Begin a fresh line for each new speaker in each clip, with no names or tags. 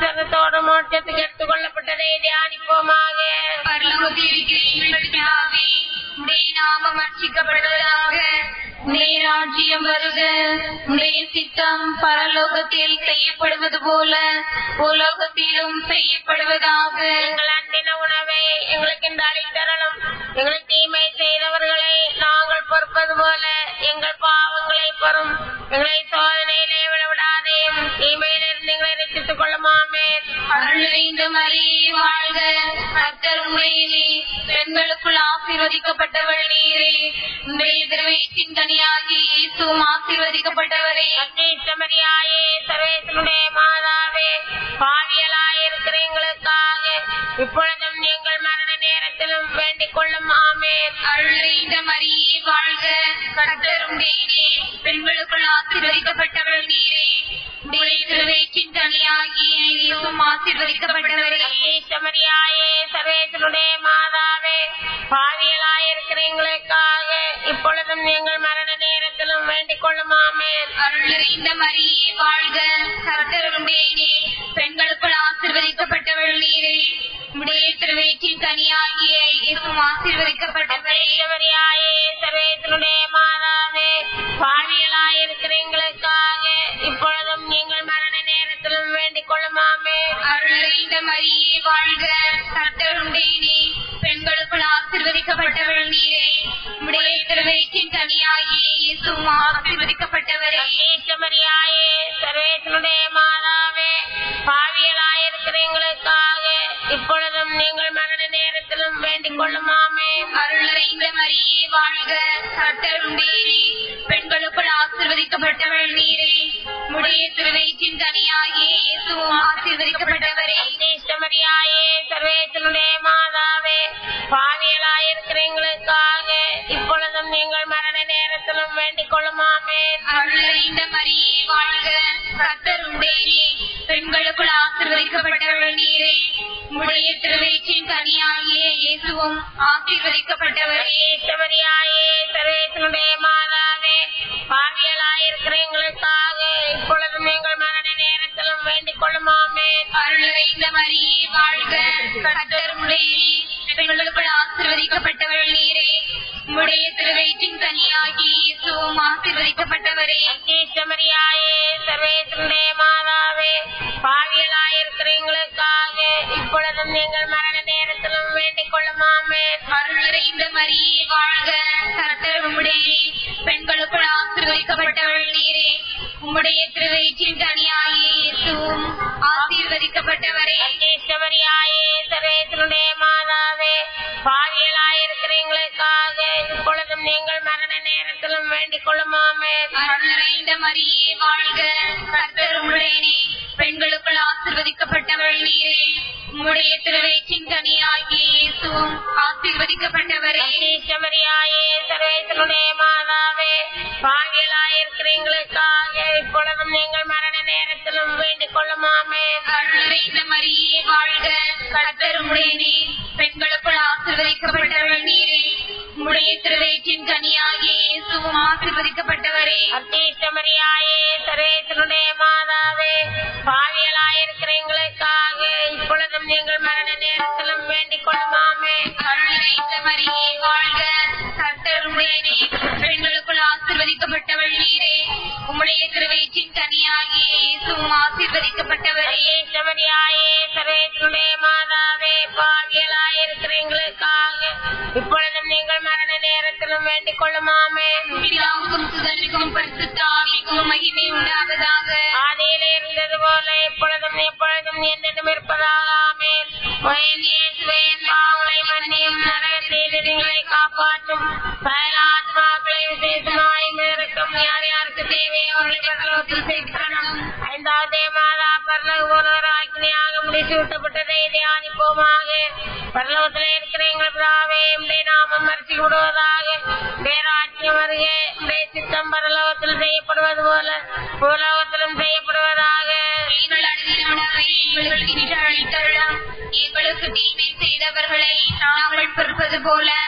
உற்சவத்தோடு மோட்சத்துக்கு எடுத்துக் கொள்ளப்பட்டதை தியானிப்போமாக
பரலோகத்தில் இருக்கிற எங்கள் பிதாவே, உம்முடைய நாமம் அர்ச்சிக்கப்படுவதாக உம்முடைய ராஜ்யம் வருக உம்முடைய சித்தம் பரலோகத்தில் செய்யப்படுவது போல பூலோகத்திலும் செய்யப்படுவதாக
எங்கள் அன்பின உணவை எங்களுக்கு இந்த அளித்தரலும் எங்களுக்கு தீமை செய்தவர்களை நாங்கள் பொறுப்பது போல எங்கள் பாவங்களை பொறும் எங்களை சோதனையிலே விடவிடாதையும் தீமையிலிருந்து எங்களை ரசித்துக் கொள்ளுமாமே
அருள் நிறைந்த மரியே வாழ்க கர்த்தர் உண்மையிலே பெண்களுக்குள் ஆசீர்வதிக்கப்பட்டவள் நீரே உடைய திருவயிற்றின் கனியாகி இயேசுவும் ஆசீர்வதிக்கப்பட்டவரே
அத்தீஷ்டமரியாயே சர்வேசனுடைய மாதாவே பாவியலாயிருக்கிற எங்களுக்காக இப்பொழுதும் எங்கள் மரண நேரத்திலும் வேண்டிக் கொள்ளும் ஆமேன்
அருள் நிறைந்த மரியே வாழ்க கர்த்தர் உண்மையிலே பெண்களுக்குள் ஆசீர்வதிக்கப்பட்டவள் நீரே உடைய திருவயிற்றின் கனியாகி இயேசுவும் ஆசீர்வதிக்கப்பட்டவரே
அத்தீஷ்டமரியாயே சர்வேசனுடைய மாதாவே பாவியலாயிருக்கிற எங்களுக்காக இப்பொழுதும் எங்கள் மரண நேரத்திலும் வேண்டிக் கொள்ளும் ஆமேன்
அருள் நிறைந்த மரியே வாழ்க கர்த்தர் உண்மையிலே பெண்களுக்குள் ஆசீர்வதிக்கப்பட்டவள் நீரே உடைய திருவயிற்றின் கனியாகிய இயேசுவும் ஆசீர்வதிக்கப்பட்டவரே
அத்தீஷ்டமரியாயே சர்வேசனுடைய மாதாவே பாவியலாயிருக்கிற எங்களுக்காக இப்பொழுதும் எங்கள் மரண நேரத்திலும் வேண்டிக் கொள்ளும் ஆமேன்
அருள் நிறைந்த மரியே வாழ்க கர்த்தர் உண்மையிலே பெண்களுக்குள் ஆசீர்வதிக்கப்பட்டவள் நீரே உடைய திருவயிற்றின் கனியாகிய இயேசுவும் ஆசீர்வதிக்கப்பட்டவரே
அத்தீஷ்டமரியாயே சர்வேசனுடைய மாதாவே பாவியலாயிருக்கிற எங்களுக்காக இப்பொழுதும் எங்கள் மரண நேரத்திலும் வேண்டிக் கொள்ளும் ஆமேன்
அருள் நிறைந்த மரியே வாழ்க கர்த்தர் உண்மையிலே பெண்களுக்குள் ஆசீர்வதிக்கப்பட்டவள் நீரே உடைய திருவயிற்றின் கனியாகிய இயேசுவும் ஆசீர்வதிக்கப்பட்டவரே
அத்தீஷ்டமரியாயே சர்வேசனுடைய மாதாவே பாவியலாயிருக்கிற எங்களுக்காக இப்பொழுதும் எங்கள் மரண நேரத்திலும் வேண்டிக் கொள்ளும் ஆமேன்
அருள் நிறைந்த மரியே வாழ்க கர்த்தர் உண்மையிலே பெண்களுக்குள் ஆசீர்வதிக்கப்பட்டவள் நீரே உடைய திருவயிற்றின் கனியாகிய இயேசுவும் ஆசீர்வதிக்கப்பட்டவரே
அத்தீஷ்டமரியாயே சர்வேசனுடைய மாதாவே பாவியலாயிருக்கிற எங்களுக்காக இப்பொழுதும் எங்கள் மரண நேரத்திலும் வேண்டிக் கொள்ளும் ஆமேன்
அருள் நிறைந்த மரியே வாழ்க கர்த்தர் உண்மையிலே பெண்களுக்குள் ஆசீர்வதிக்கப்பட்டவள் நீரே உடைய திருவயிற்றின் கனியாகிய இயேசுவும் ஆசீர்வதிக்கப்பட்டவரே
அத்தீஷ்டமரியாயே சர்வேசனுடைய மாதாவே பாவியலாயிருக்கிற எங்களுக்காக இப்பொழுதும் எங்கள் மரண நேரத்திலும் வேண்டிக் கொள்ளும் ஆமேன்
அருள் நிறைந்த மரியே வாழ்க கர்த்தர் உம்முடைய பெண்களுக்குள் ஆசீர்வதிக்கப்பட்டவள் நீரே உம்முடைய திருவயிற்றின் கனியாகிய இயேசுவும் ஆசீர்வதிக்கப்பட்டவரே
அத்தீஷ்டமரியாயே சர்வேசனுடைய மாதாவே பாவியலாயிருக்கிற எங்களுக்காக இப்பொழுதும் எங்கள் மரண நேரத்திலும் வேண்டிக் கொள்ளும் ஆமேன்
அருள் நிறைந்த மரியே வாழ்க கர்த்தர் உம்முடைய பெண்களுக்குள் ஆசீர்வதிக்கப்பட்டவள் நீரே உம்முடைய திருவயிற்றின் கனியாகிய இயேசுவும் ஆசீர்வதிக்கப்பட்டவரே
அத்தீஷ்டமரியாயே சர்வேசனுடைய மாதாவே பாவியலாயிருக்கிற எங்களுக்காக இப்பொழுதும் எங்கள் மரண நேரத்திலும் வேண்டிக் கொள்ளும் ஆமேன்
அருள் நிறைந்த மரியே வாழ்க கர்த்தர் உம்முடைய பெண்களுக்குள் ஆசீர்வதிக்கப்பட்டவள் நீரே உம்முடைய திருவயிற்றின் கனியாகிய இயேசுவும் ஆசீர்வதிக்கப்பட்டவரே
அத்தீஷ்டமரியாயே சர்வேசனுடைய மாதாவே பாவியலாயிருக்கிற எங்களுக்காக இப்பொழுதும் எங்கள் மரண நேரத்திலும் வேண்டிக் கொள்ளும் ஆமேன்
அருள் நிறைந்த மரியே வாழ்க கர்த்தர் உம்முடைய பெண்களுக்குள் ஆசீர்வதிக்கப்பட்டவள் நீரே உம்முடைய திருவயிற்றின் கனியாகிய இயேசுவும் ஆசீர்வதிக்கப்பட்டவரே
அத்தீஷ்டமரியாயே சர்வேசனுடைய மாதாவே பாவியலாயிருக்கிற எங்களுக்காக இப்பொழுதும் எங்கள் மரண நேரத்திலும் வேண்டிக் கொள்ளும் ஆமேன்
பிதாவுக்கும் சுதனுக்கும் பரிசுத்த ஆவிக்கும் மகிமை உண்டாவதாக
ஆதியிலே இருந்தது போல எப்பொழுதும் எப்பொழுதும் என்றும் இருப்பதாக ஆமேன் வயன் இயேசுவே என் பாவங்களை மன்னியும் நரகத்தில் எங்களை காப்பாற்றும் சகல ஆத்மாக்களை விசேஷமாய் இருக்கும் யார் யாருக்கு தேவையோ அவர்களை பரலோகத்தில் சேர்க்கணும் ஐந்தாவது மாதா பரலோக ஒருவராக்கினியாக முடிச்சு விட்டப்பட்டதை தியானிப்போமாக பரலோகத்தில் இருக்கிற எங்கள் பிதாவே உடைய நாமம் மறைச்சு விடுவதாக பேராட்சியம் வருக உடைய சித்தம் பரலோகத்தில் செய்யப்படுவது போல பூலோகத்திலும் செய்யப்படுவதாக
எங்கள் அணுகின உணவை எங்களுக்கு இன்று அளித்தருளும் எங்களுக்கு தீமை செய்தவர்களை நாங்கள் பொறுப்பது போல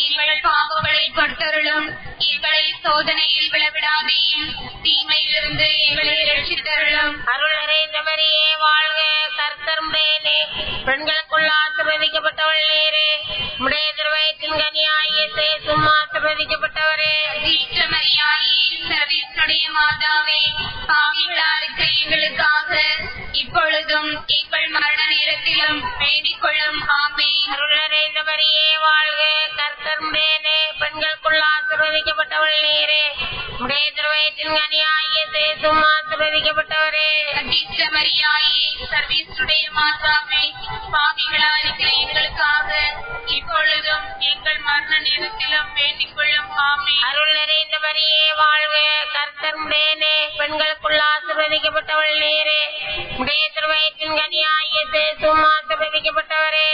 எங்கள் பாவங்களை பொறுத்தருளும் எங்களை சோதனையில் விழவிடாதேயும் தீமையிலிருந்து எங்களை ரட்சித்தருளும்
அருள் நிறைந்த மரியே வாழ்க கர்த்தர் உடையனே பெண்களுக்குள் ஆசிர்வதிக்கப்பட்டவள் நேரே உடைய திருவயத்தின் கனியாகிய சேசும் ஆசிர்வதிக்கப்பட்டவரே
மரியாயே சர்வீசுடைய மாதாவே பாவிகளா இருக்க எங்களுக்காக இப்பொழுதும் எங்கள் மரண நேரத்திலும் வேண்டிக் கொள்ளும் ஆமே
அருள் நிறைந்த மரியே வாழ்க கர்த்தர் உடையனே பெண்களுக்குள் ஆசிர்வதிக்கப்பட்டவள் நேரே உடைய திருவயத்தின் கனியாகிய சேசும் ஆசிர்வதிக்கப்பட்டவரே
மரியாயே சர்வீசுடைய மாதாவே பாவிகளா இருக்க எங்களுக்காக இப்பொழுதும் எங்கள் மரண நேரத்திலும் வேண்டிக் கொள்ளும் ஆமே
அருள் நிறைந்த மரியே வாழ்க கர்த்தர் உடையனே பெண்களுக்குள் ஆசிர்வதிக்கப்பட்டவள் நேரே உடைய திருவயத்தின் கனியாகிய சேசும் ஆசிர்வதிக்கப்பட்டவரே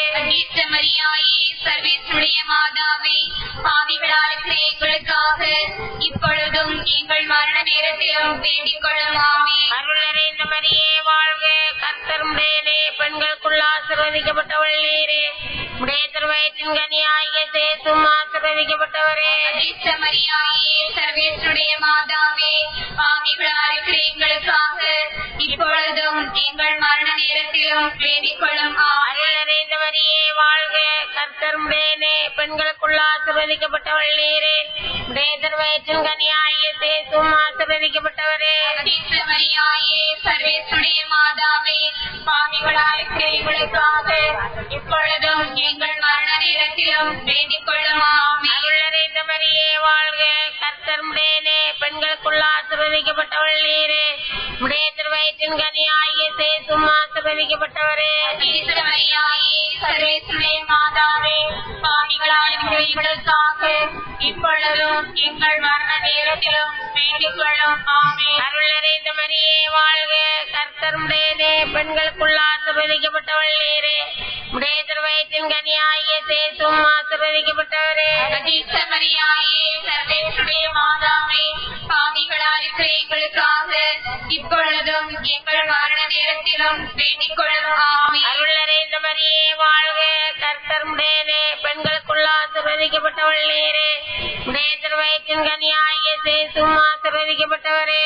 மரியாயே சர்வீசுடைய மாதாவே பாவிகளா இருக்க எங்களுக்காக இப்பொழுதும் எங்கள் மரண நேரத்திலும் வேண்டிக் கொள்ளும் ஆமே
அருள் நிறைந்த மரியே வாழ்க கர்த்தர் உடையனே பெண்களுக்குள் ஆசிர்வதிக்கப்பட்டவள் நேரே உடைய திருவயத்தின் கனியாகிய சேசும் ஆசிர்வதிக்கப்பட்டவரே
மரியாயே சர்வேசுடைய மாதாவே பாவிகளா இருக்கிற எங்களுக்காக இப்பொழுதும் எங்கள் மரண நேரத்திலும் வேண்டிக் கொள்ளும் ஆமே
அருள் நிறைந்த மரியே வாழ்க கர்த்தர் உடையனே பெண்களுக்குள் ஆசிர்வதிக்கப்பட்டவள் நேரே உடைய திருவயத்தின் கனியாகிய சேசும் ஆசிர்வதிக்கப்பட்டவரே
மரியாயே சர்வேசுடைய மாதாவே பாவிகளா இருக்கிற எங்களுக்காக இப்பொழுதும் எங்கள் மரண நேரத்திலும் வேண்டிக் கொள்ளும் ஆமே
அருள் நிறைந்த மரியே வாழ்க கர்த்தர் உடையனே பெண்களுக்குள் ஆசிர்வதிக்கப்பட்டவள் நீரே உடைய திருவயத்தின் கனியாகிய சேசும் ஆசிர்வதிக்கப்பட்டவரே
மரியாயே சர்வேசுடைய மாதாவே பாவிகளா இருக்கிற எங்களுக்காக இப்பொழுதும் எங்கள் மரண நேரத்திலும் வேண்டிக் கொள்ளும் ஆமே
அருள் நிறைந்த மரியே வாழ்க கர்த்தர் உடையனே பெண்களுக்குள் ஆசிர்வதிக்கப்பட்டவள் நீரே உடைய திருவயத்தின் கனியாகிய சேசும் ஆசிர்வதிக்கப்பட்டவரே
மரியாயே சர்வேசுடைய மாதாவே பாவிகளா இருக்கிற எங்களுக்காக இப்பொழுதும் எங்கள் மரண நேரத்திலும் வேண்டிக் கொள்ளும் ஆமே
அருள் நிறைந்த மரியே வாழ்க கர்த்தர் உடையனே பெண்களுக்குள் ஆசிர்வதிக்கப்பட்டவள் நீரே உடைய திருவயத்தின் கனியாகிய சேசும் ஆசிர்வதிக்கப்பட்டவரே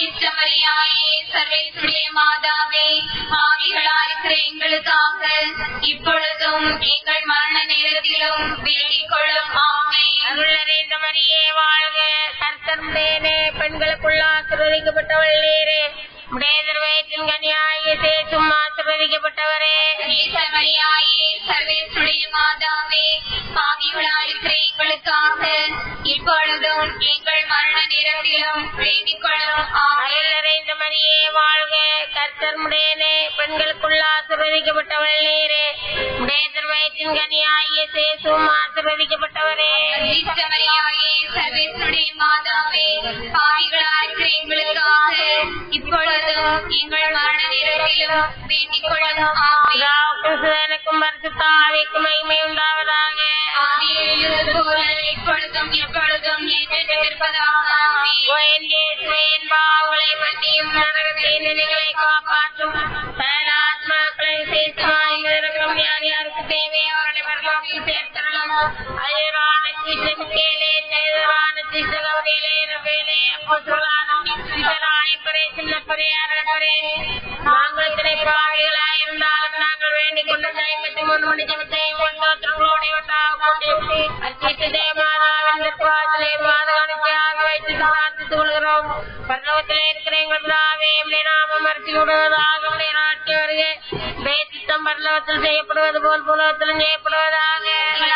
மரியாயே சர்வேசுடைய மாதாவே பாவிகளா இருக்கிற எங்களுக்காக இப்பொழுதும் எங்கள் மரண நேரத்திலும் வேண்டிக் கொள்ளும் ஆமே
அருள் நிறைந்த மரியே வாழ்க கர்த்தர் உடையனே பெண்களுக்குள் ஆசிர்வதிக்கப்பட்டவள் நீரே உடைய திருவயத்தின் கனியாகிய சேசும் ஆசிர்வதிக்கப்பட்டவரே
மரியாயே சர்வேசுடைய மாதாவே பாவிகளா இருக்கிற எங்களுக்காக இப்பொழுதும் எங்கள் மரண நேரத்திலும் வேண்டிக் கொள்ளும் ஆமே
அருள் நிறைந்த மரியே வாழ்க கர்த்தர் உடையனே பெண்களுக்குள் ஆசிர்வதிக்கப்பட்டவள் நீரே உடைய திருவயத்தின் கனியாகிய சேசும் ஆசிர்வதிக்கப்பட்டவரே
மரியாயே சர்வேசுடைய மாதாவே பாவிகளா இருக்கிற எங்களுக்காக இப்பொழுதும் எங்கள் மரண நேரத்திலும் வேண்டிக் கொள்ளும் ஆமே
பிதாவுக்கும் சுதனுக்கும் பரிசுத்தாவிக்கும் மகிமை உண்டாவதாக
ஆதியிலிருந்து போல இப்பொழுதும் எப்பொழுதும் என்றென்றும் இருப்பதாக ஆமே
என் இயேசுவின் பாவங்களை மன்னியும் நரகத்தின் நிலைகளை காப்பாற்றும் சகலாத்மாக்களை சேர்த்துமாய் இருக்கும் யார் யாருக்கு தேவை அவர்களை வரலாற்றில் சேர்த்தரலாம் அயரான கிருஷ்ணமுகேலே தேவரான கிருஷ்ணகவரியிலே ரவேலே அப்போ சொல்லானம் சிவராணிப்பரே சின்னப்பரே அரப்பரே நாங்கள் திரைப்பாவிகளாய் இருந்தாலும் நாங்கள் வேண்டிக் கொண்ட தைமத்தை முன் மணி ஜபத்தையும் கொண்டோத்திரங்களோடு ஒன்றாக கொண்டு அச்சிட்டு தேவமாதாவின் திருப்பாதலே மாதகாணிக்கையாக வைத்து பிரார்த்தித்துக் கொள்கிறோம் பரலோகத்திலே இருக்கிற எங்கள் பிதாவே உம்முடைய நாமம் மறைத்து விடுவதாக உடைய நாட்டி வருக பேசித்தம் பரலோகத்தில் செய்யப்படுவது போல் புலகத்திலும் செய்யப்படுவதாக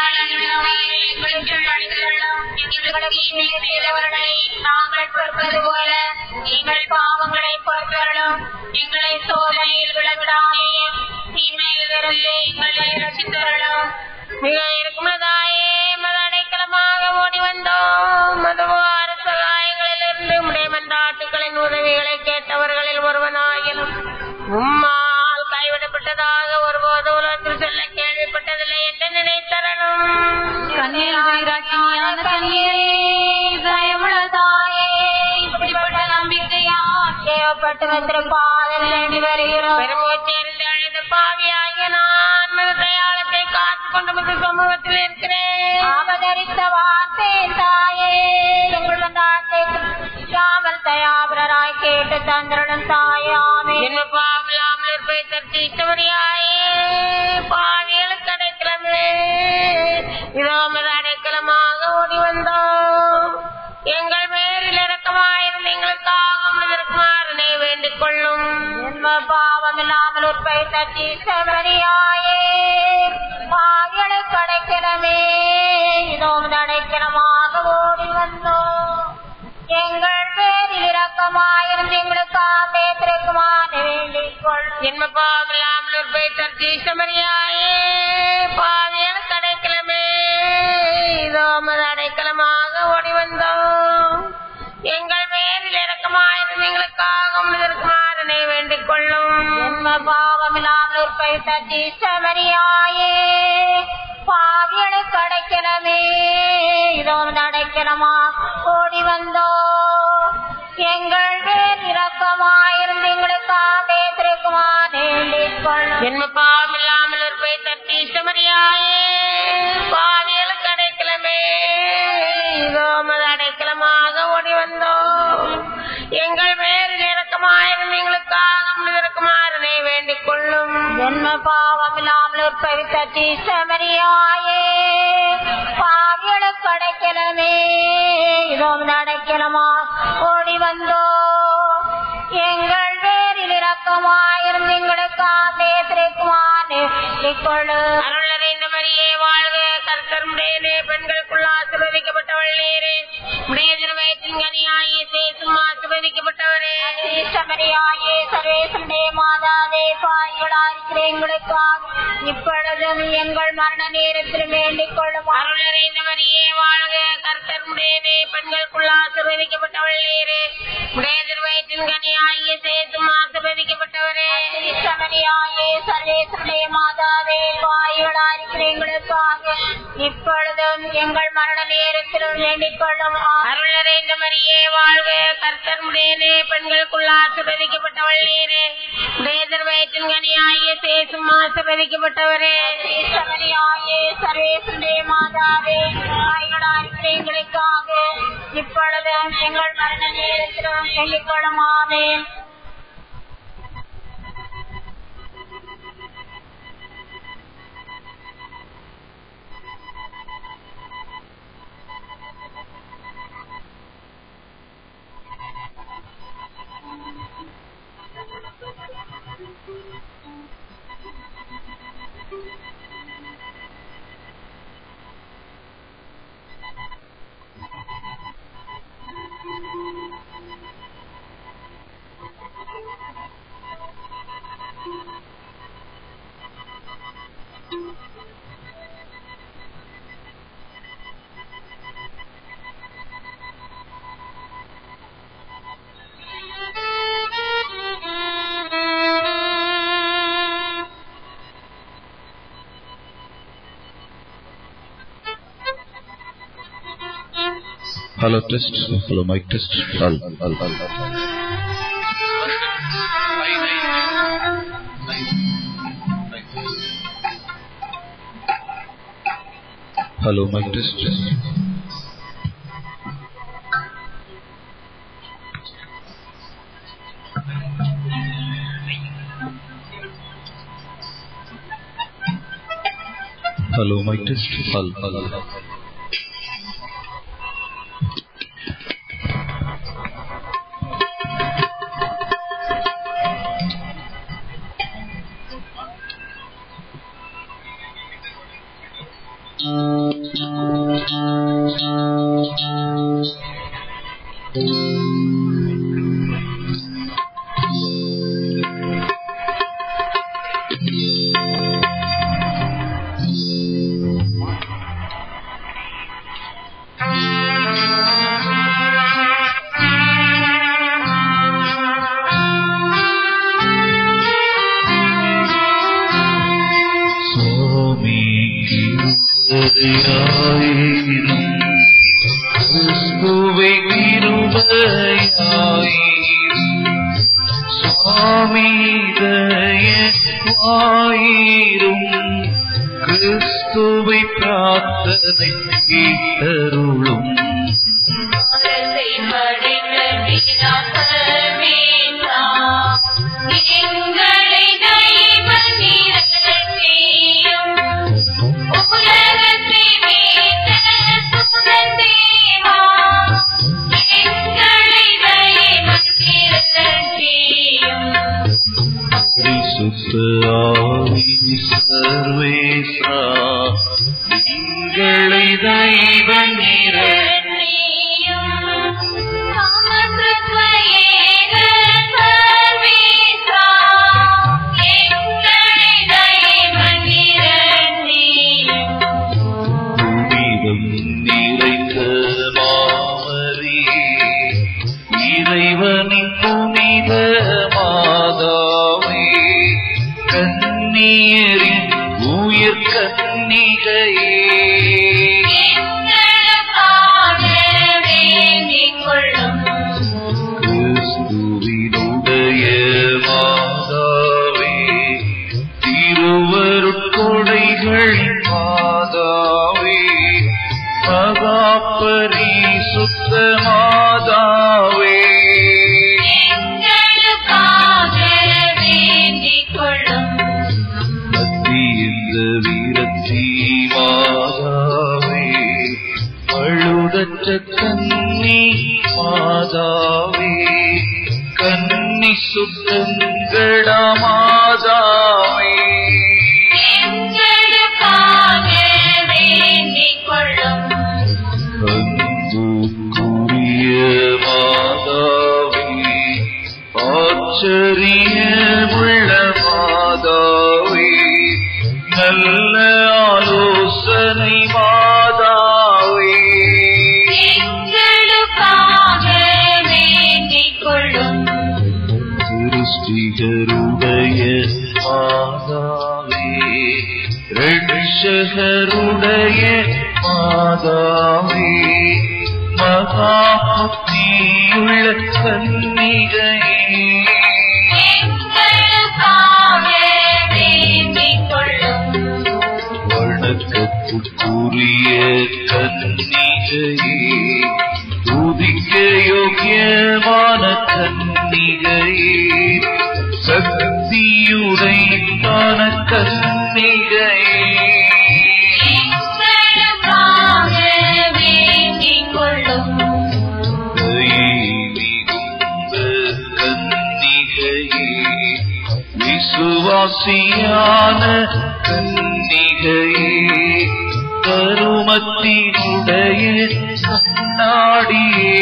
நாங்கள் பொறுப்பது போல எங்கள் பாவங்களை பொறுத்தருளும் எங்களை சோதனையில் விளவிடாமே தீமையிலிருந்து எங்களை ரசித்தருளும்
மிக இருக்குமதாயே மத அடைக்கலமாக ஓடி வந்தோம் மதுவார சகாயங்களிலிருந்து உடைய மன்றாட்டுகளின் உதவிகளை கேட்டவர்களில் ஒருவனாயினும் உம்மால் கைவிடப்பட்டதாக ஒருபோது உலகத்தில் சொல்ல கேள்விப்பட்டதில்லை என்று நினைத்தரணும்
கன்னியாராக்கினியான கன்னியே தயவுள்ளதாயே இப்படிப்பட்ட நம்பிக்கையா தேவப்பட்டு வந்திர பாதல் வேண்டி வருகிறோம்
பெருமூச்செறிந்து அழுத பாவியாகிய நான் மத தயாளத்தை காத்துக் கொண்டு மிக சமூகத்தில் இருக்கிறேன்
அவதரித்த வார்த்தை தாயே எங்கள் நாட்டை காமல் தயாபரராய் கேட்டு தந்திரனும் தாயாமே
ஜென்ம பாவலாமல் இருப்பை தட்டி இஷ்டமரியாயே பாவியலுக்கு அடைக்கலமே இதோ உமது அடைக்கலமாக ஓடி வந்தோம் எங்கள் பேரில் இறக்கமாயிருந்து எங்களுக்காக உமதற்குமாறனை வேண்டிக் கொள்ளும்
ஜென்ம பாவம் இல்லாமல் உற்பை தட்டி சபரியாயே பாவியலை கடைக்கிடமே இதோ அடைக்கலமாக ஓடி வந்தோம் எங்கள் பேரில் இரக்கமாயிருந்து எங்களுக்காக பேத்திருக்குமான வேண்டிக் கொள்ளும்
ஜென்ம பாவலாமல் இருப்பை தட்டி இஷ்டமரியாயே பாவியலுக்கு அடைக்கலமே இதோ உமது அடைக்கலமாக ஓடி வந்தோம் எங்கள் பேரில் இறக்கமாயிருந்து எங்களுக்காக உமதற்குமாறனை வேண்டிக் கொள்ளும்
ஜென்ம பாவம் இல்லாமல் உற்பை தட்டி சபரியாயே பாவியலை கடைக்கிடமே இதோ அடைக்கலமா ஓடி வந்தோ எங்கள் பேர் இரக்கமாயிருந்து எங்களுக்காக பேத்திருக்குமான வேண்டிக் கொள்ளும்
ஜென்ம பாவம் இல்லாமல் இருப்பை தட்டி இஷ்டமரியாயே பாவியலுக்கு அடைக்கலமே இதோ உமது அடைக்கலமாக ஓடி வந்தோம் எங்கள் பேரில் இறக்கமாயிருந்து எங்களுக்காக உமதற்குமாறனை வேண்டிக் கொள்ளும்
ஜென்ம பாவம் இல்லாமல் உற்பை தட்டி சமரியாயே பாவியலை கடைக்கிழமே இதோ அடைக்கலமா ஓடி வந்தோ எங்கள் பேரில் இரக்கமாயிருந்து எங்களுக்காக பேத்திருக்குமான வேண்டிக் கொள்ளும்
அருள் நிறைந்த மரியே வாழ்க கர்த்தர் உடையனே பெண்களுக்குள் ஆசிர்வதிக்கப்பட்டவள் நேரே உடைய திருவயத்தின் கனியாகிய சேசும் ஆசிர்வதிக்கப்பட்டவரே
சமரியாயே சர்வேசனுடைய மாதாவே பாய்களாயிருக்கிற எங்களுக்காக இப்பொழுதும் எங்கள் மரண நேரத்தில் வேண்டிக் கொள்ளும்
அருள் நிறைந்த மரியே வாழ்க கர்த்தர் உடையனே பெண்களுக்குள் ஆசிர்வதிக்கப்பட்டவள் நேரே உடைய திருவயத்தின் கனியாகிய சேசும் ஆசிர்வதிக்கப்பட்டவரே
சமரியாயே சர்வேசனுடைய மாதாவே பாய்களாயிருக்கிற எங்களுக்காக இப்பொழுதும் எங்கள் மரண நேரத்திலும் வேண்டிக் கொள்ளும்
அருள் நிறைந்த மரியே வாழ்க கர்த்தர் உடையனே பெண்களுக்குள் ஆசிர்வதிக்கப்பட்டவள் நேரே உடைய திருவயத்தின் கனியாகிய சேசும் ஆசிர்வதிக்கப்பட்டவரே
சமரியாயே சர்வேசனுடைய மாதாவே பாய்களாயிருக்கிற எங்களுக்காக இப்பொழுதும் எங்கள் மரண நேரத்திலும் வேண்டிக் கொள்ளும் ஆமென்
Hello test. Hello mic test. Hello, hello, hello. Hello mic test. Hello mic test. Hello, hello, hello.
சுவாமி கிருபையாயிரும் கிறிஸ்துவை கிருபையாயிரும் சுவாமி தயவாயிரும் கிறிஸ்து கிறிஸ்துவை பிரார்த்தனை கேட்டருளும்
எங்களை தெய்வம் நிரப்பியும் உலகத்தை மீட்ட சுதந்தேவா எங்களை தெய்வம் நிரப்பியும்
பரிசுத்த ஆவி சர்வேசா எங்களை தெய்வ புனிதம் நிறைந்த மாமரி இறைவனின் புனித மாதாவே கன்னியரின் உயிர் கன்னிகையே கிறிஸ்துவினுடைய மாதாவே திருவருட்கொடைகளின் மாதாவே மகாபரி சுத்த மாதாவே மத்தியிந்த வீரத்தி மாதாவே பழுதற்ற கன்னி மாதாவே கன்னி சுத்தங்களா மாதாவே அன்புக்குரிய மாதாவே ஆச்சரிய உள்ள மாதாவே நல்ல ஆலோசனை மாதாவே சிருஷ்டிகருடைய மாதாவே ரட்சகருடைய மாதாவே மகா புத்தியுள்ள கன்னிகையே வணக்கத்துக்குரிய கன்னிகையே துதிக்க யோக்கியமான கன்னிகையே சக்தியுடையான கன்னிகையே மிகுந்த கன்னிகையே விசுவாசியான கன்னிகையே கருமத்தினுடைய கண்ணாடியே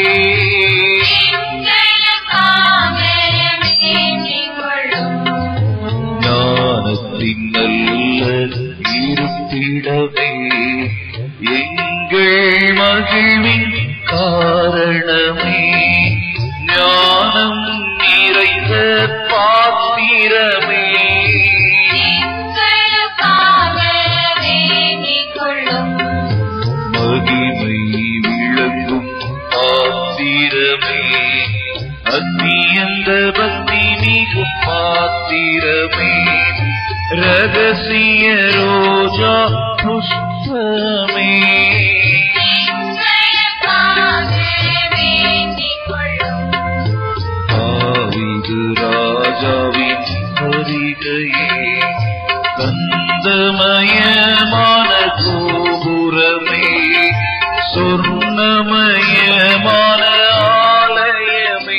ஞானத்தின் நல்ல இருப்பிடமே எங்கள் மகிழ்வின் காரணமே ஞானம் நிறைந்த பாத்திரமே மகிமை விளங்கும் பாத்திரமே அத்தியந்த பக்தி மிகும் பாத்திரமே ரகசிய ரோஜா புஷ்பமே ஆவிது ராஜாவின் வருகையே கந்தமயமான கோபுரமே சொர்ணமயமான ஆலயமே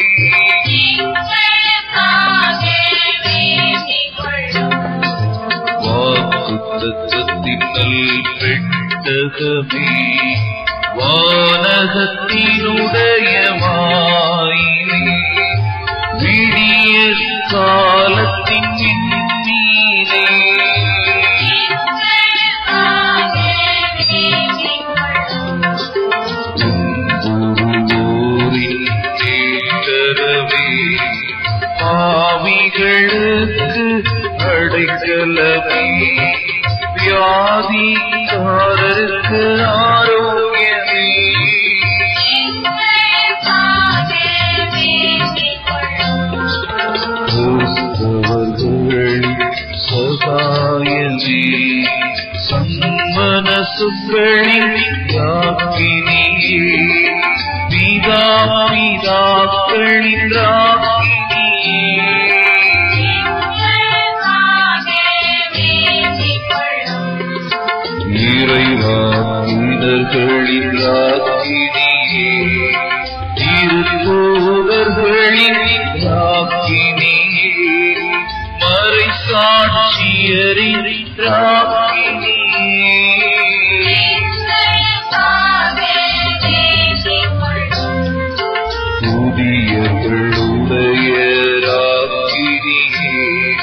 வாக்குத்தத்தின் நல் பெட்டகமே வானகத்தினுடைய வாயிலே விடிய காலத்தின் மீதே குருவோரின் கேட்டரவே பாவிகளுக்கு அடைக்கலமே வியாதிக்காரருக்கு ஆரோக்கியமே கிறிஸ்தவர்களின் சகாயமே சொற்களின் ராக்கினியே பிதா பிதாக்களின் ராக்கினியே இறைவாக்கினர்களின் ராக்கினியே திருத்தூதர்களின் ராக்கினியே மறை சாட்சியரின் ராக்கினியே புதியர்களுடைய ராக்கினியே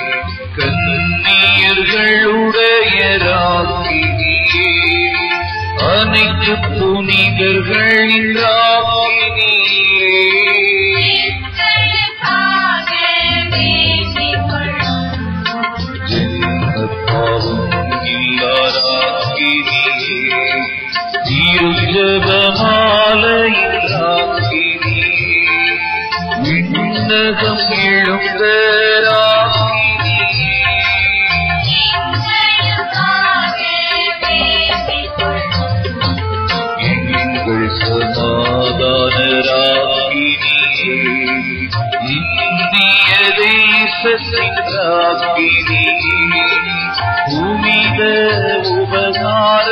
கண்ணியர்களுடைய ராக்கினியே அனைத்து புனிதர்களின் ராக்கினியே ஜென்மபாவம் இல்லாராக்கினியே திருஜபமாலையின் ராக்கினியே விண்ணகம் எழுந்த ராக்கினியே எங்கள் சமாதான ராக்கினியே இந்திய தேசத்தின் ராக்கினியே புனித உபகார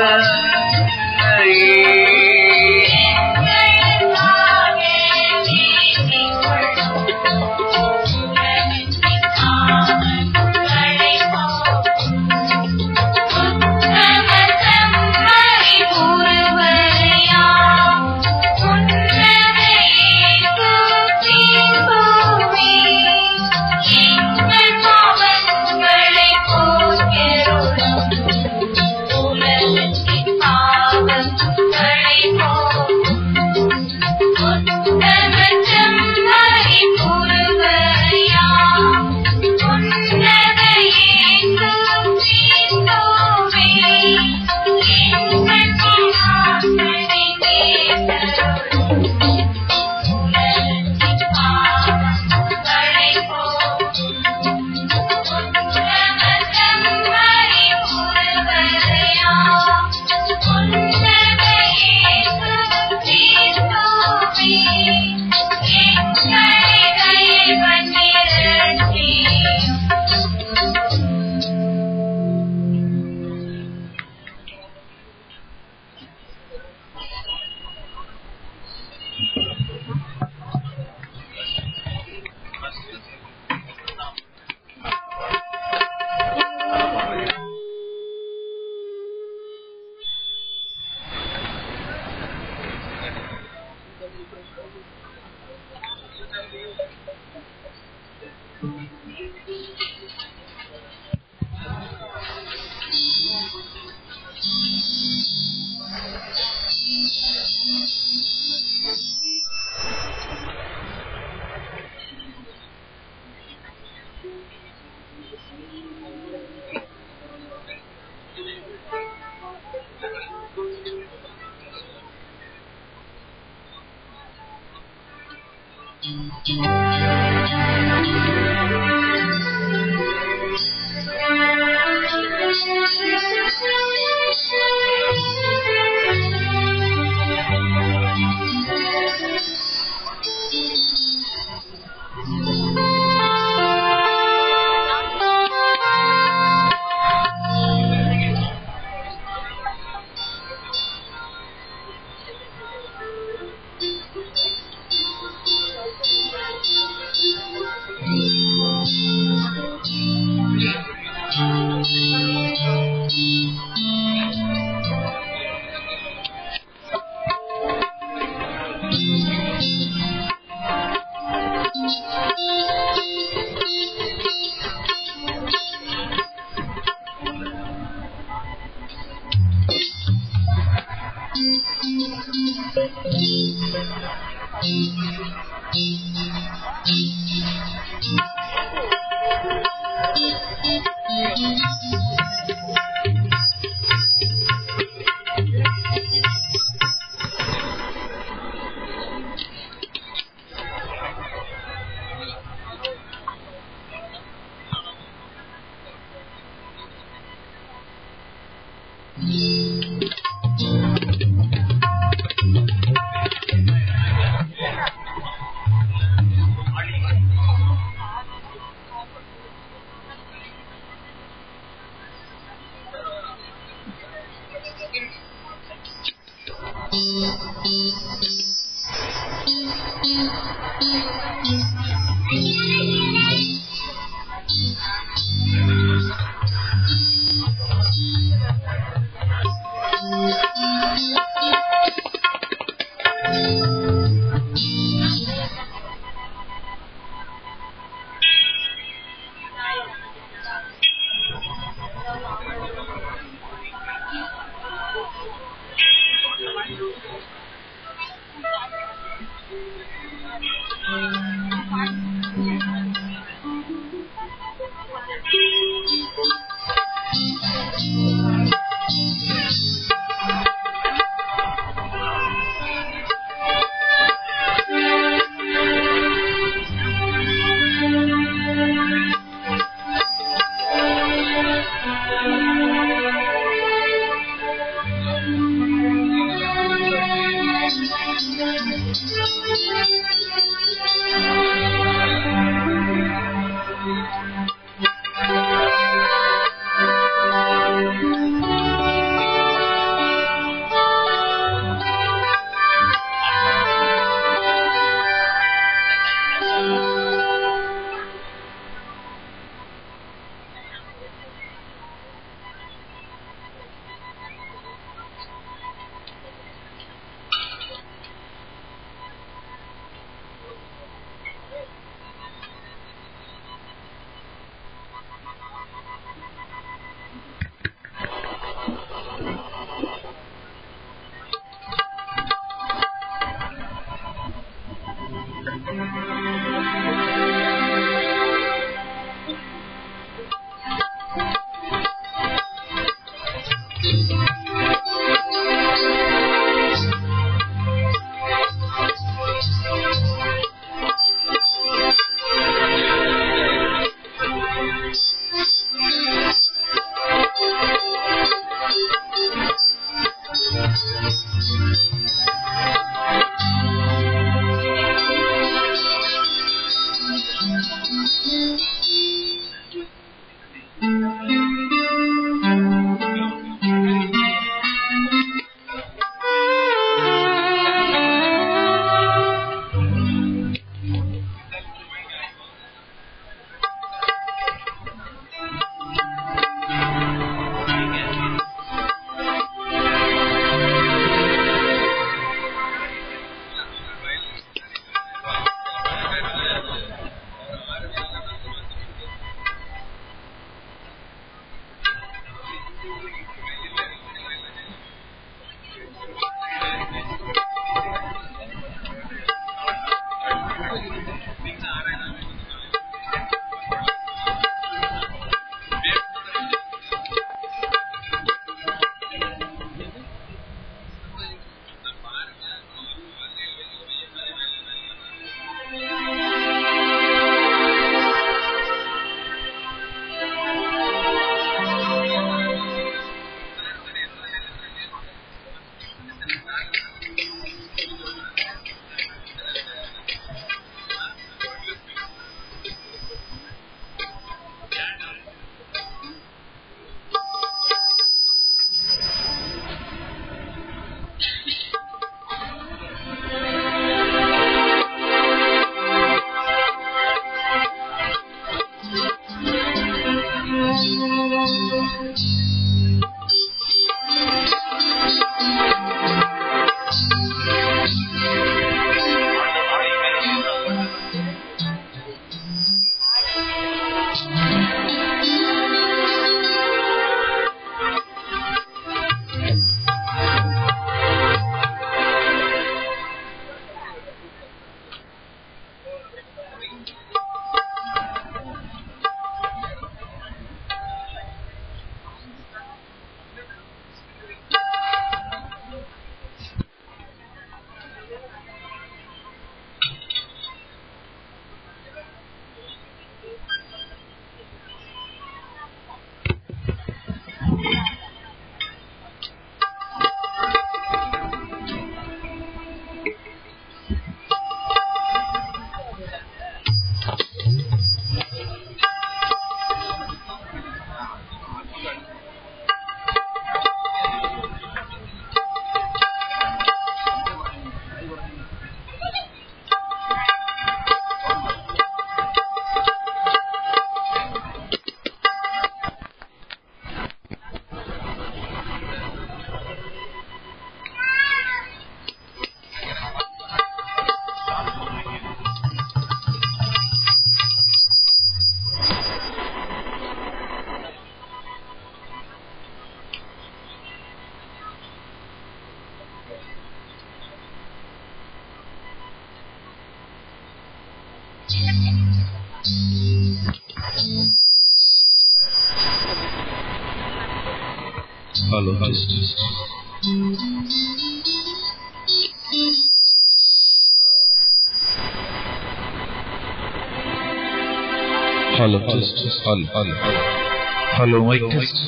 Hello, test, test. Hello, test, test. Hello, hello. Hello, mic test.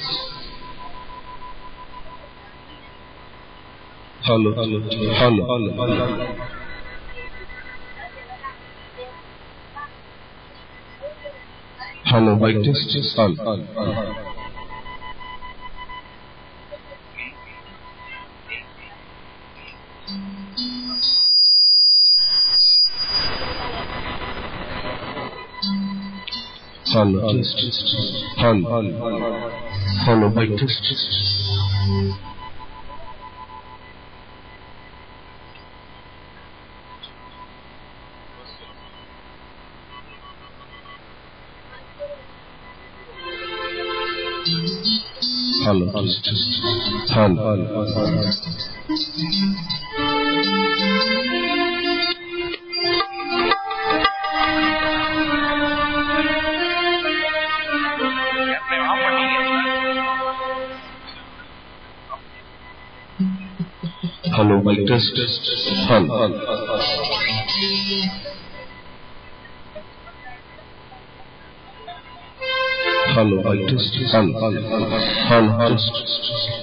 Hello, hello, hello, hello. Hello, mic test, test. Hello, hello. Hello, test, test. Hello, hello. Hello, mic test, test. Hello, test, test. Hello, hello. Hello, mic test, test. Hello, hello. Hello, mic test, test. Hello, hello. Hello, test, test.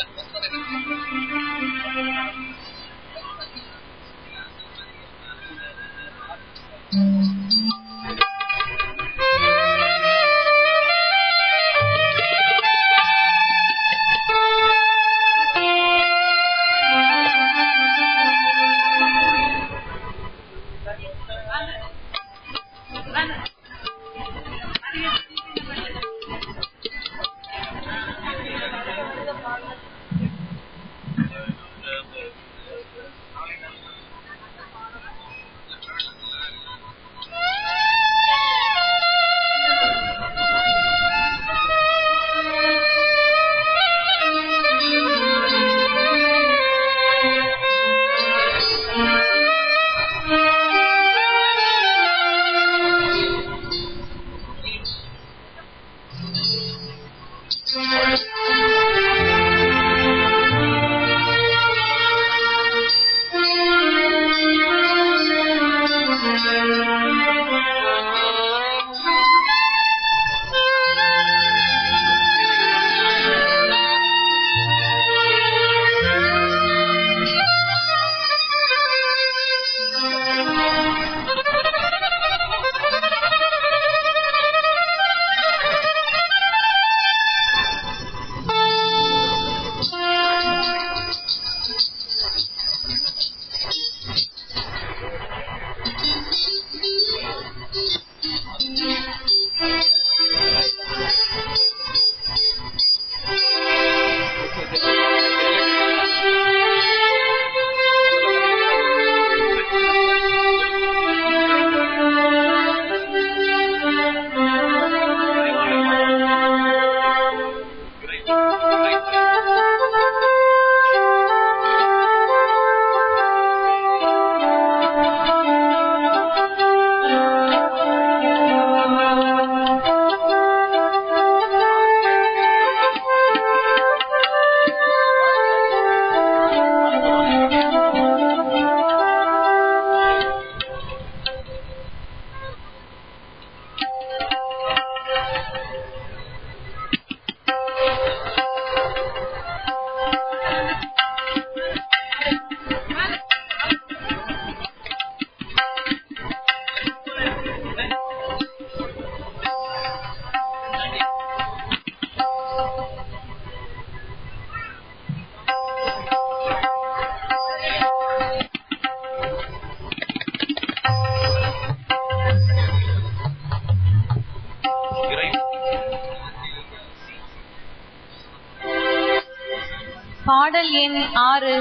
பாடல் எண் ஆறு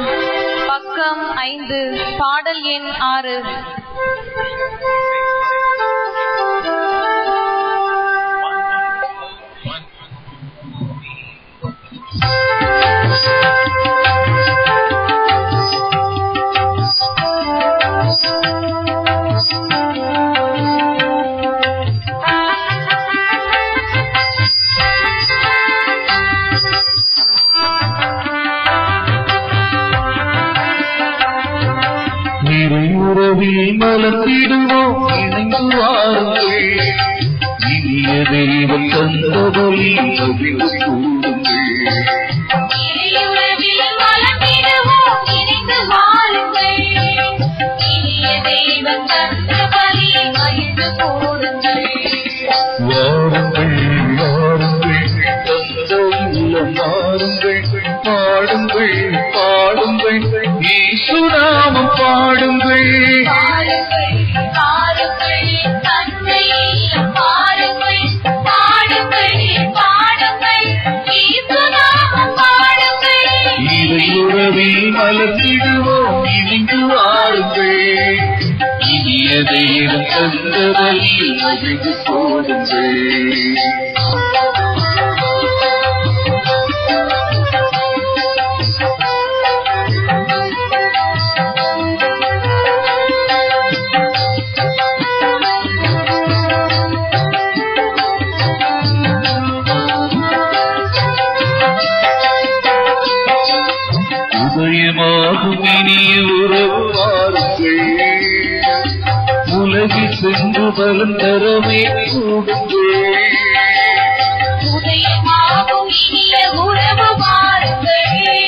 பக்கம் ஐந்து பாடல் எண் ஆறு
நிறைவுறவில் மலர்த்திடுவோம் இணைந்து வாருங்கள் இனிய தெய்வம் தந்தபலி மகிழ்ந்து கூடுங்கள்
இறையுறவில் மலர்ந்திடுவோம், இணைந்து வாழுங்கள். இனிய தெய்வம் தந்த பலி மகிழ்ந்து கூறுங்கள்.
வாருங்கள் வாருங்கள் தந்த உள்ளம் வாருங்கள் பாடுங்கள் பாடுங்கள் ஈசுநாமம் பாடுங்கள்
பாருங்கள், பாருங்கள், தந்தையிடம் பாருங்கள். பாடுங்கள், பாடுங்கள், இயேசுநாமம் பாடுங்கள்.
இறையுறவில் மலர்ந்திடுவோம் இணைந்து வாருங்கள் இனிய தெய்வம் தந்த வழியில் மகிழ்ந்து போடுங்கள் உதயமாகும் இனிய உறவு வாருங்கள் உலகில் சென்று பலன் தரவே கூடுங்கள்
உதயமாகும் இனிய உறவு வாருங்கள்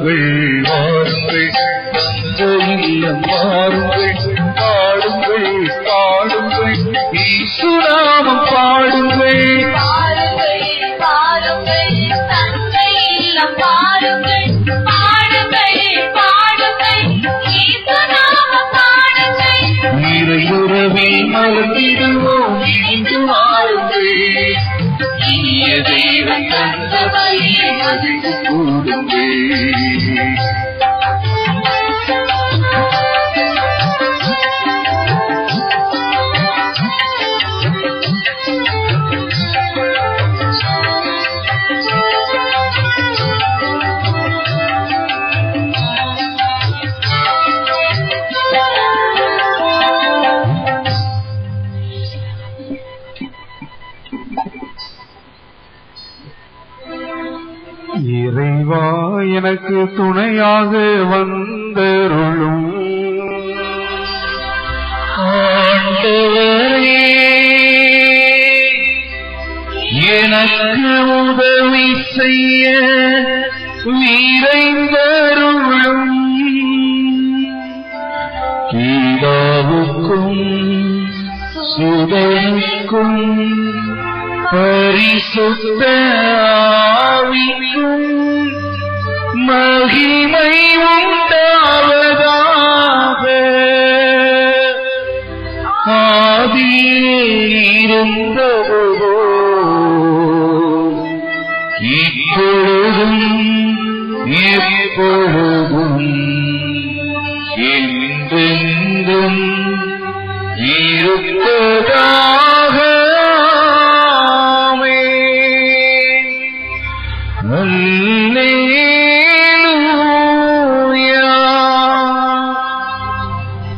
வாருங்கள் வாருங்கள் அந்த இல்லம் வாருங்கள் பாடுங்கள் பாடுங்கள் ஈசுநாமம் பாடுங்கள்
பாருங்கள் பாருங்கள் தந்தை இல்லம் பாருங்கள் பாடுங்கள் பாடுங்கள் இயேசுநாமம் பாடுங்கள்
நிறையுறவில் மலர்ந்திடுவோம் இன்று வாருங்கள் இனிய தெய்வம் தந்த வழியை மகிழ்ந்து கூடுங்கள் இறைவா எனக்கு துணையாக வந்தருளும் ஆண்டவரே எனக்கு உதவி செய்ய விரைந்தருளும் கீதாவுக்கும் சுதனுக்கும் பரிசுத்த ஆவிக்கும் மகிமை உண்டாவதாக ஆதியே இருந்தவோ இப்பொழுதும் எப்பொழுதும் என்றென்றும் இருப்பதாக ஆமென். அல்லேலூயா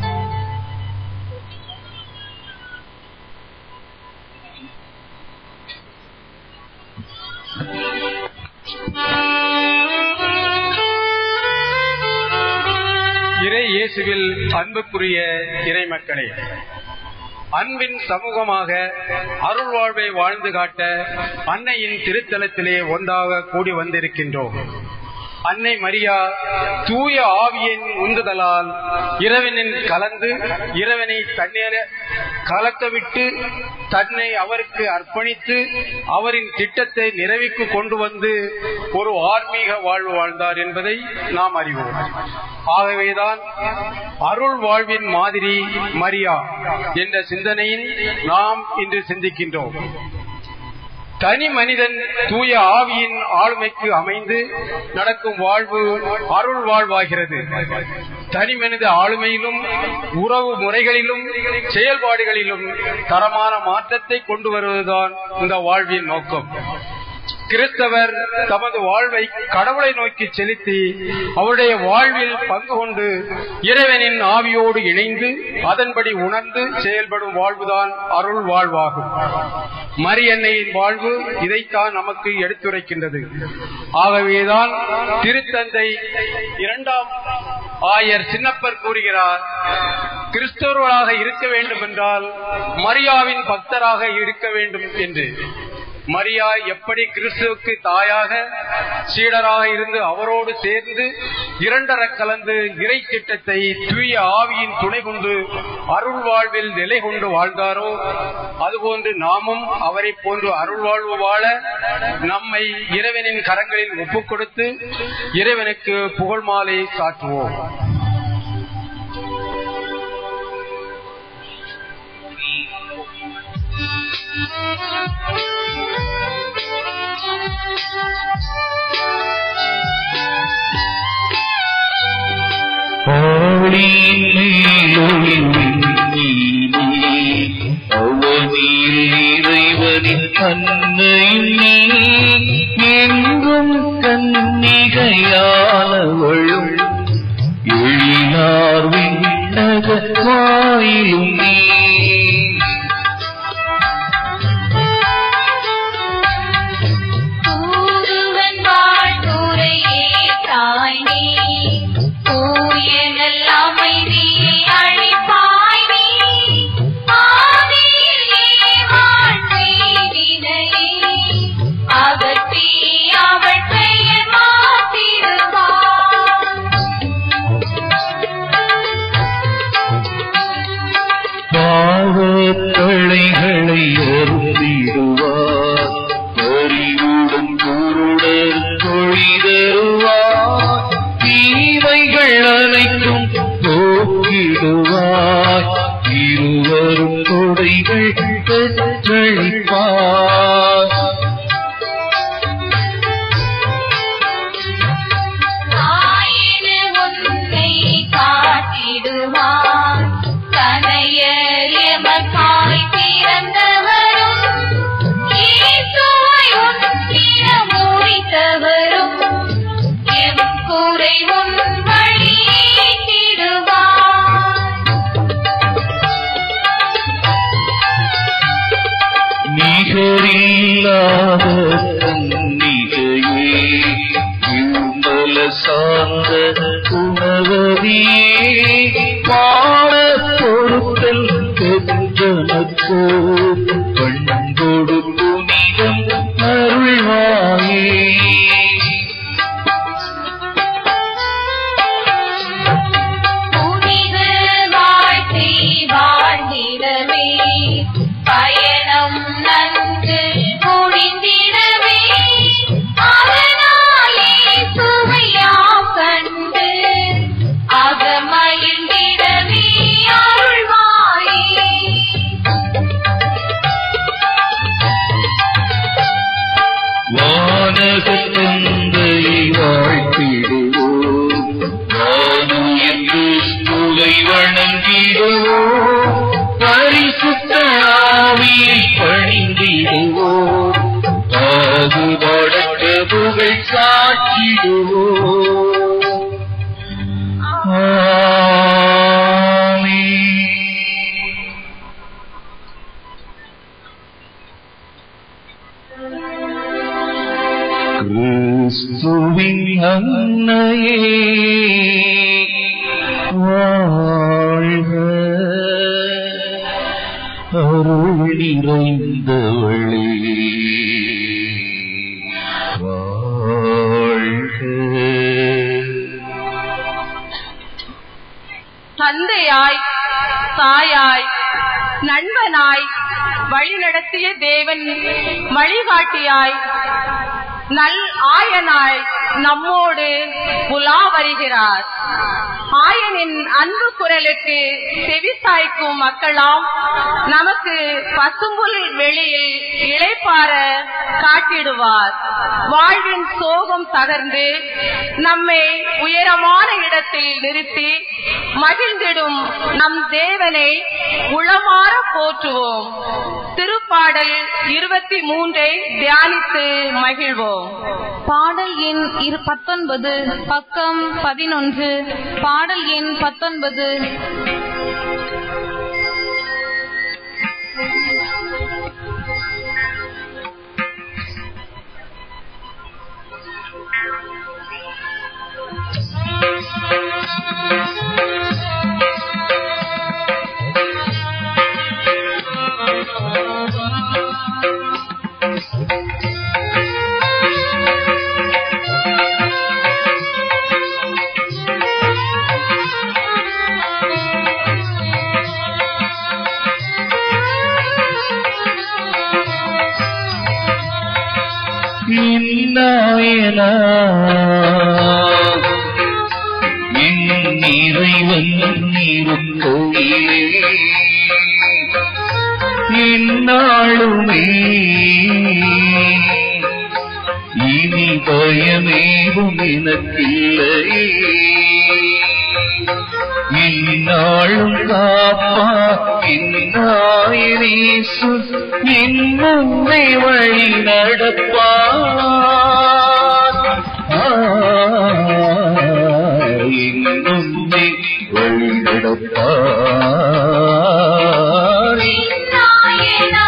இறை இயேசுவில் அன்புக்குரிய இறை மக்களே அன்பின் சமூகமாக அருள் வாழ்வை வாழ்ந்து காட்ட அன்னையின் திருத்தலத்திலே ஒன்றாக கூடி வந்திருக்கின்றோம் அன்னை மரியா தூய ஆவியின் உந்துதலால் இறைவனின் கலந்து இறைவனை தண்ணீர கலக்கவிட்டு தன்னை அவருக்கு அர்ப்பணித்து அவரின் திட்டத்தை நிறைவுக்கு கொண்டு வந்து ஒரு ஆன்மீக வாழ்வு வாழ்ந்தார் என்பதை நாம் அறிவோம் ஆகவேதான் அருள் வாழ்வின் மாதிரி மரியா என்ற சிந்தனையில் நாம் இன்று சிந்திக்கின்றோம் தனி மனிதன் தூய ஆவியின் ஆளுமைக்கு அமைந்து நடக்கும் வாழ்வு அருள் வாழ்வாகிறது தனி மனித ஆளுமையிலும் உறவு முறைகளிலும் செயல்பாடுகளிலும் தரமான மாற்றத்தை கொண்டு வருவதுதான் இந்த வாழ்வின் நோக்கம் கிறிஸ்தவர் தமது வாழ்வை கடவுளை நோக்கி செலுத்தி அவருடைய வாழ்வில் பங்கு கொண்டு இறைவனின் ஆவியோடு இணைந்து அதன்படி உணர்ந்து செயல்படும் வாழ்வுதான் அருள் வாழ்வாகும் மரியன்னையின் வாழ்வு இதைத்தான் நமக்கு எடுத்துரைக்கின்றது ஆகவேதான் திருத்தந்தை இரண்டாம் ஆயர் சின்னப்பர் கூறுகிறார் கிறிஸ்தவர்களாக இருக்க வேண்டும் என்றால் மரியாவின் பக்தராக இருக்க வேண்டும் என்று மரியா எப்படி கிறிஸ்துவுக்கு தாயாக சீடராக இருந்து அவரோடு சேர்ந்து இரண்டர கலந்து இறை திட்டத்தை தூய ஆவியின் துணை கொண்டு அருள் வாழ்வில் நிலை கொண்டு வாழ்ந்தாரோ அதுபோன்று நாமும் அவரை போன்று அருள் வாழ்வு வாழ நம்மை இறைவனின் கரங்களில் ஒப்புக் கொடுத்து இறைவனுக்கு புகழ் மாலை சாற்றுவோம்
அவனில் இறைவனின் அன்னையே எங்கும் கன்னிகையானவளும் எழிலார் விண்ணக வாயிலும் நீ
தூதுவன் வாழ்த்துரையே தாய் நீ தூய நல்ல அமைதியை அழிப்பாய் நீ ஆதியிலே வாழ்க்கையினையே அகற்றி அவள் பெயர் மாற்றிடுவாய்
பெற்றளிப்பார்
ஆயினு உன்னை காட்டிடுவார் தனையர் எமக்காய் பிறந்தவரும் இயேசுவை உன்னிட முடித்தவரும் எம் கூரை உன் வழியிடுவார்
நிகரில்லாத புன்னிகையே விண்மல சார்ந்த உணவதியே பாட பொருத்தல் பெற்றனக்கோ கண்கொடு புனிதம் அருள்வாயே
புனித வாழ்க்கை வாழ்ந்திடவே பயணம் நன்கு முடிந்திடவே அதனாலே சுவையாம் கண்டு அகமகிழ்ந்திடவே அருள்வாயே
வானகத்தந்தையை வாழ்த்திடுவோம் வானுயர் கிறிஸ்துவை வணங்கிடுவோம் பரிசுத்த ஆவியை பணிந்திடுவோம் பாகுபாடற்ற புகழ் சாட்சிடுவோம் ஆமென். கிறிஸ்துவின் அன்னையே வாழ்க அருள் நிறைந்தவளே வாழ்க
தந்தையாய் தாயாய் நண்பனாய் வழிநடத்திய தேவன் வழிகாட்டியாய் நல் ஆயனாய் நம்மோடு உலா வருகிறார் ஆயனின் அன்பு குரலுக்கு செவிசாய்க்கும் மக்களாம் நமக்கு பசும்புல் வெளியில் இளைப்பார காட்டிடுவார் வாழ்வின் சோகம் தகர்ந்து நம்மை உயரமான இடத்தில் நிறுத்தி மகிழ்ந்திடும் நம் தேவனை உளமாற போற்றுவோம் திருப்பாடல் இருபத்தி மூன்றை தியானித்து மகிழ்வோம் பாடல் எண் இரு பத்தொன்பது பக்கம் பதினொன்று பாடல் எண் பத்தொன்பது
இன்னாயனா என் இறைவன் இருக்கையிலே இந்நாளுமே இனி பயமேதும் எனக்கில்லை இந்நாளும் காப்பா இந்நாயனேசு என் முன்னை வழி நடப்பார் ஆ, என் முன்னை வழி நடப்பார்
நாயனா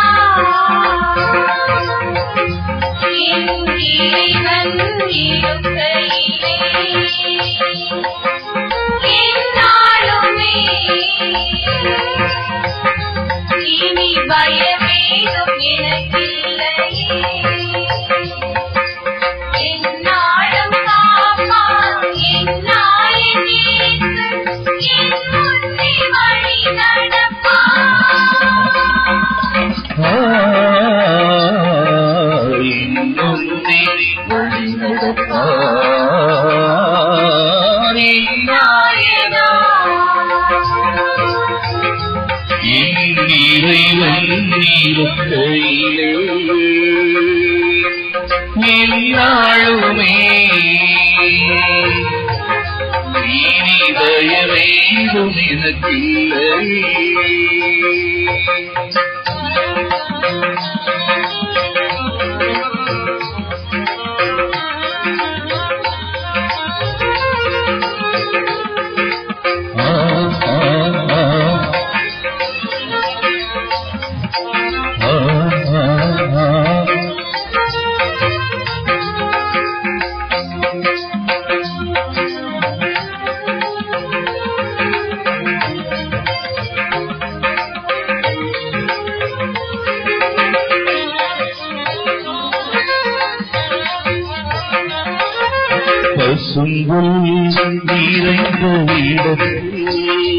என் இறைவன் இருக்கையிலே எந்நாளுமே இனி பயமேதும் எனக்கில்லையே எந்நாளும் காப்பான் என் நாயன் இயேசு என் முன்னே வழி
இருக்கையிலே எல்லாளுமே இனி பயமேதும் எனக்கில்லை ஆ ஆ ஆ ஆ ஆ ஆ பசும்புல் நிறைந்த இடத்தில்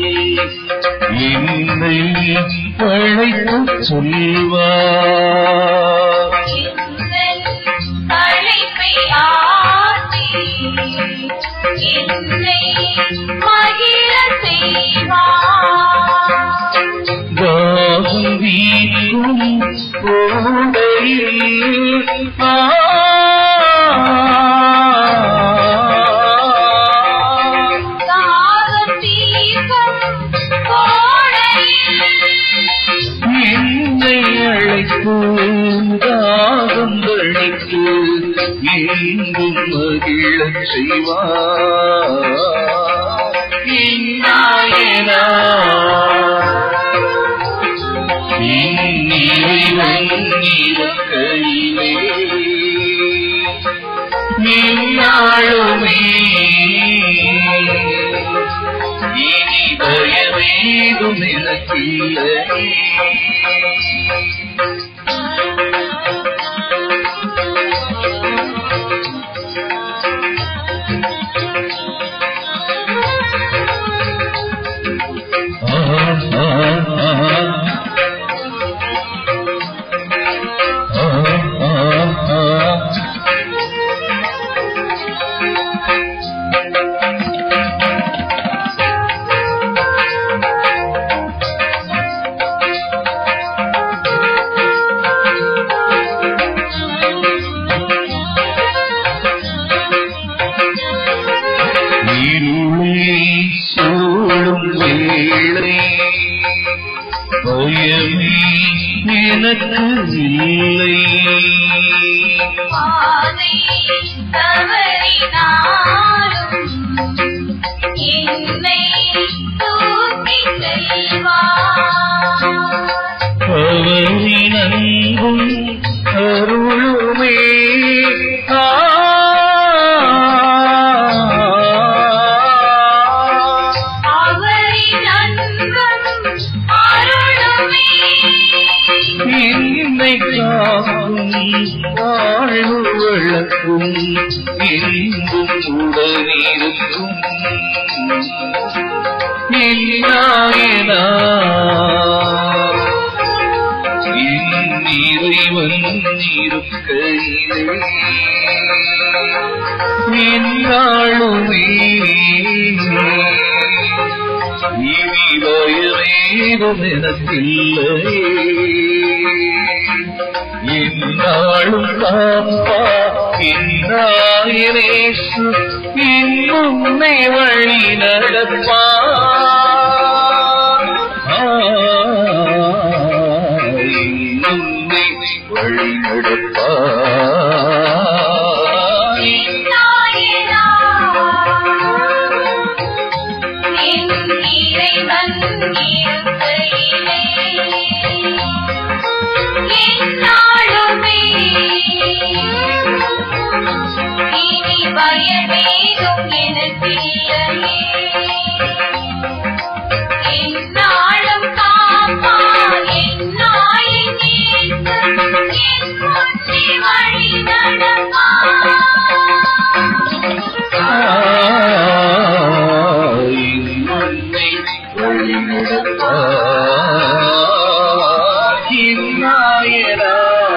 என்னை அழைத்துச் சொல்வார்
அழைப்பை ஆற்றி என்னை மகிழ செய்வார்
தாகம் வீக்கும் கோடையில் ஆ
தாகம் தீர்க்கும் கோடையில்
என்னை அழைத்து தாகம் தணித்து எங்கும் மகிழச் செய்வார் இன்னாயனா இறைவன் இருக்கையிலே நின்னாளுமே இனி பயமேதும் எனக்கில்லை ஆ ஆ ஆ ஆ ஆ ஆ இருளை சூழும் வேளை பயமே எனக்கு இல்லை
பாதை தவறினாலும் என்னை தூக்கி செல்வார்
அவரின் அன்பும் அருளுமே ஆ
அவரின் அன்பும் அருளுமே
என்னை காக்கும் வாழ்வு வழக்கும் எங்கும் உடனிருக்கும் என்னாயனா என் இறைவன் இருக்கையிலே என்னாளுமே இனி பயமேதும் எனக்கில்லை என்னாலும் காப்பா என்னாயிரேசு இன்னும்மை வழி நடப்பா இன்னும்மை வழி நடப்பா
நாயனா என் இறைவன் இருக்கையிலே என்னாலுமே இனி பயமேதும் எனக்கில்லையே என்னாலும் காப்பா என்னாயின் இயேசு என் முன்னே வழி நடப்பா
இன்னும்மை வழி நடப்பா இன்னாயனா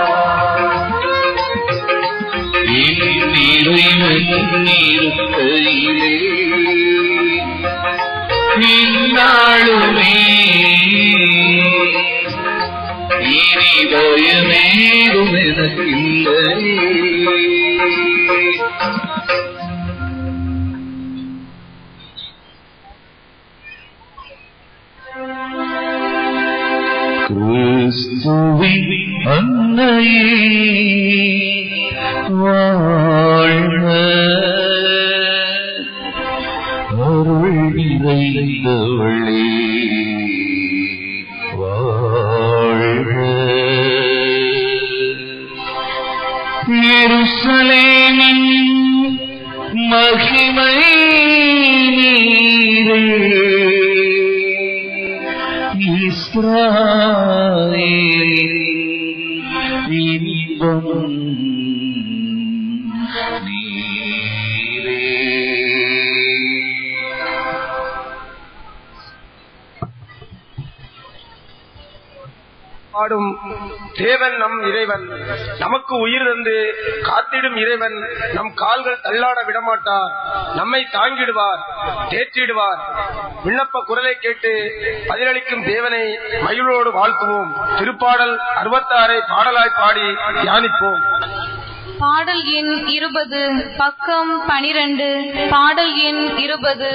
என் இறைவன் இருக்கையிலே இந்நாளுமே இனி பயமேதும் எனக்கில்லை கிறிஸ்துவின் அன்னையே வாழ்க அருள் நிறைந்தவளே வாழ்க எருசலேமின் மகிமை நீரே இஸ்ராயேலின் இன்பம் நீரே
பாடும் தேவன் நம் இறைவன் நமக்கு உயிர் தந்து காத்திடும் இறைவன் நம் கால்கள் தள்ளாட விடமாட்டார் நம்மை தாங்கிடுவார் தேற்றிடுவார் விண்ணப்ப குரலை கேட்டு பதிலளிக்கும் தேவனை மகிழோடு வாழ்த்துவோம் திருப்பாடல் அறுபத்தாறை பாடலாய் பாடி தியானிப்போம்
பாடல் எண் இருபது பக்கம் பனிரெண்டு பாடல் எண் இருபது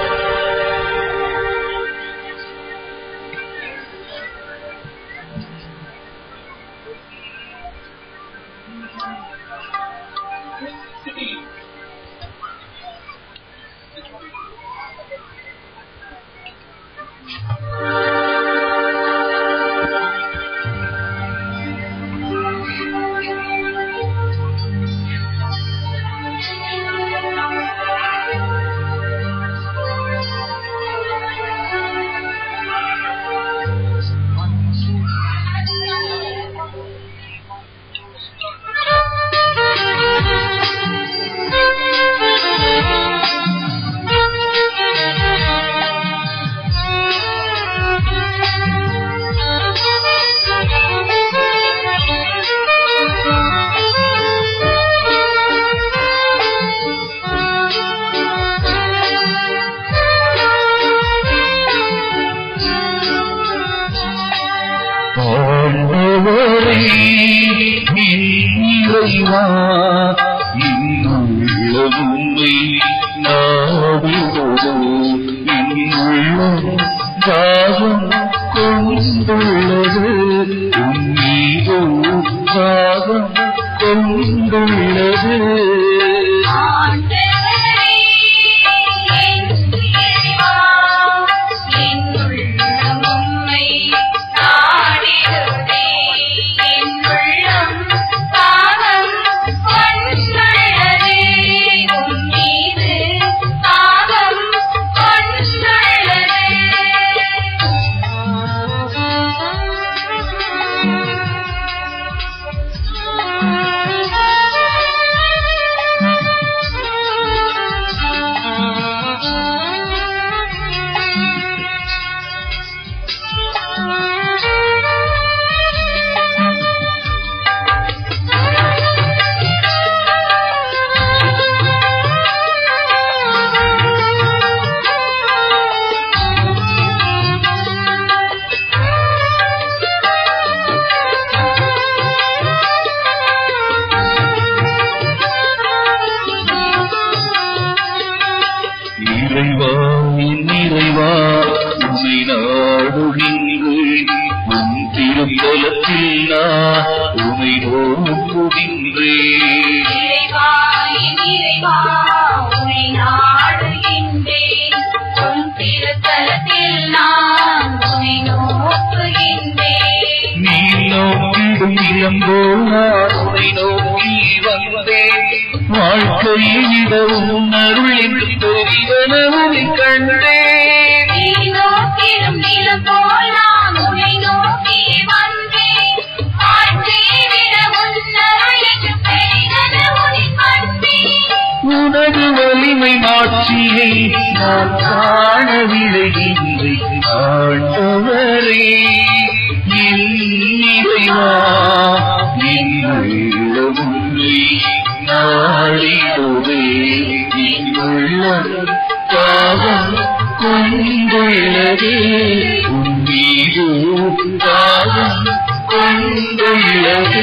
ஆண்டவரே இறைவா இன்னுள்ள உண்மை நாடுவது இன்னுள்ள தாகம் கொண்டுள்ளது உன்மீது தாகம் கொண்டுள்ளது இறைவா என் இறைவா உன்னை நாடுகின்றேன் உன் திருத்தலத்தில் நான் உன்னை நோக்குகின்றேன் நீ நோக்கிடும் இளம்போல் நான் உன்னை நோக்கி வந்தேன் வாழ்க்கையை விடவும் அருள் என்று தெரிவனவும் கண்டேன் உனது வலிமை மாட்சியை நான் காண விளைகின்றேன் ஆண்டவரே என் இறைவா என் உள்ள உன்னை நாடிடுவே என் உள்ள தாகம் கொண்டுள்ளது உன் மீது தாகம் கொண்டுள்ளது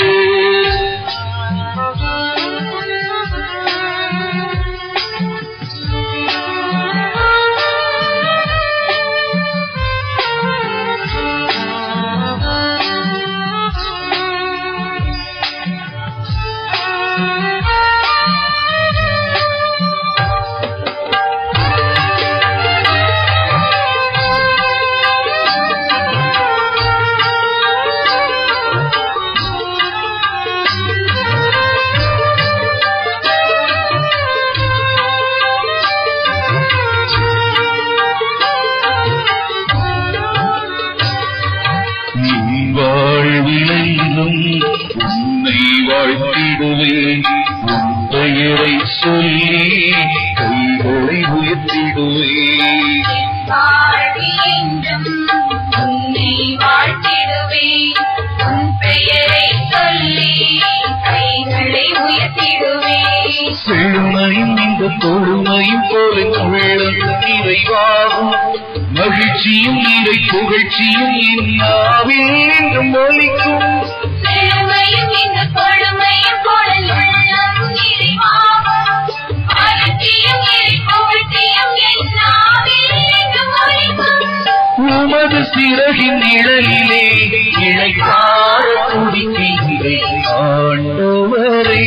உன் வாழ்விலையிலும் உன்னை வாழ்த்திடுவேன் உன் பெயரை சொல்லி கைகளை உயர்த்திடுவேன்
வாழ்வியென்றும் உன்னை வாழ்த்திடுவேன் உன் பெயரை சொல்லி கைகளை உயர்த்திடுவேன்
செழுமையும் இந்த பொறுமையும் போல உள்ளம் நிறைவாகும் மகிழ்ச்சியும் இறை புகழ்ச்சியும் இன்னாவில் என்றும் ஒலிக்கும்
செழுமையும் இந்த கொழுமையும் போல உள்ளம் நிறைவாகும் மகிழ்ச்சியும் இறை புகழ்ச்சியும் என் நாவில் எங்கும் ஒலிக்கும்
உமது சிறகின் நிழலிலே இழைக்கார துடிக்கின்றேன் ஆண்டவரே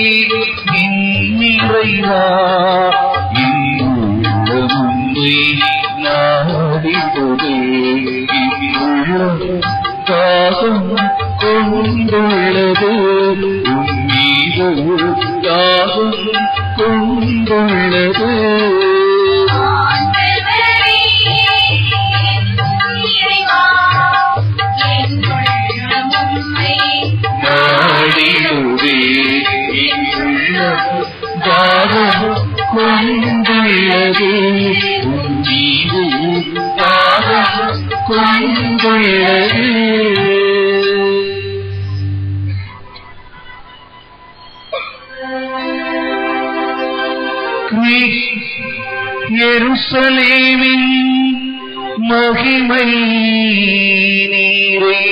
இன்னிறைவா இன்னுள்ளமுன்னை நாடிடுவே இன்னுள்ளம் தாகம் கொண்டுள்ளது உன் மீது தாகம் கொண்டுள்ளது
ஆண்டவரே இறைவா என் உள்ளம் உம்மை
நாடிடுவே இங்குள்ளம் தாகம் கொண்டுள்ளது உன் மீது தாகம் கொண்டுள்ளது எருசலேமின் மகிமை நீரே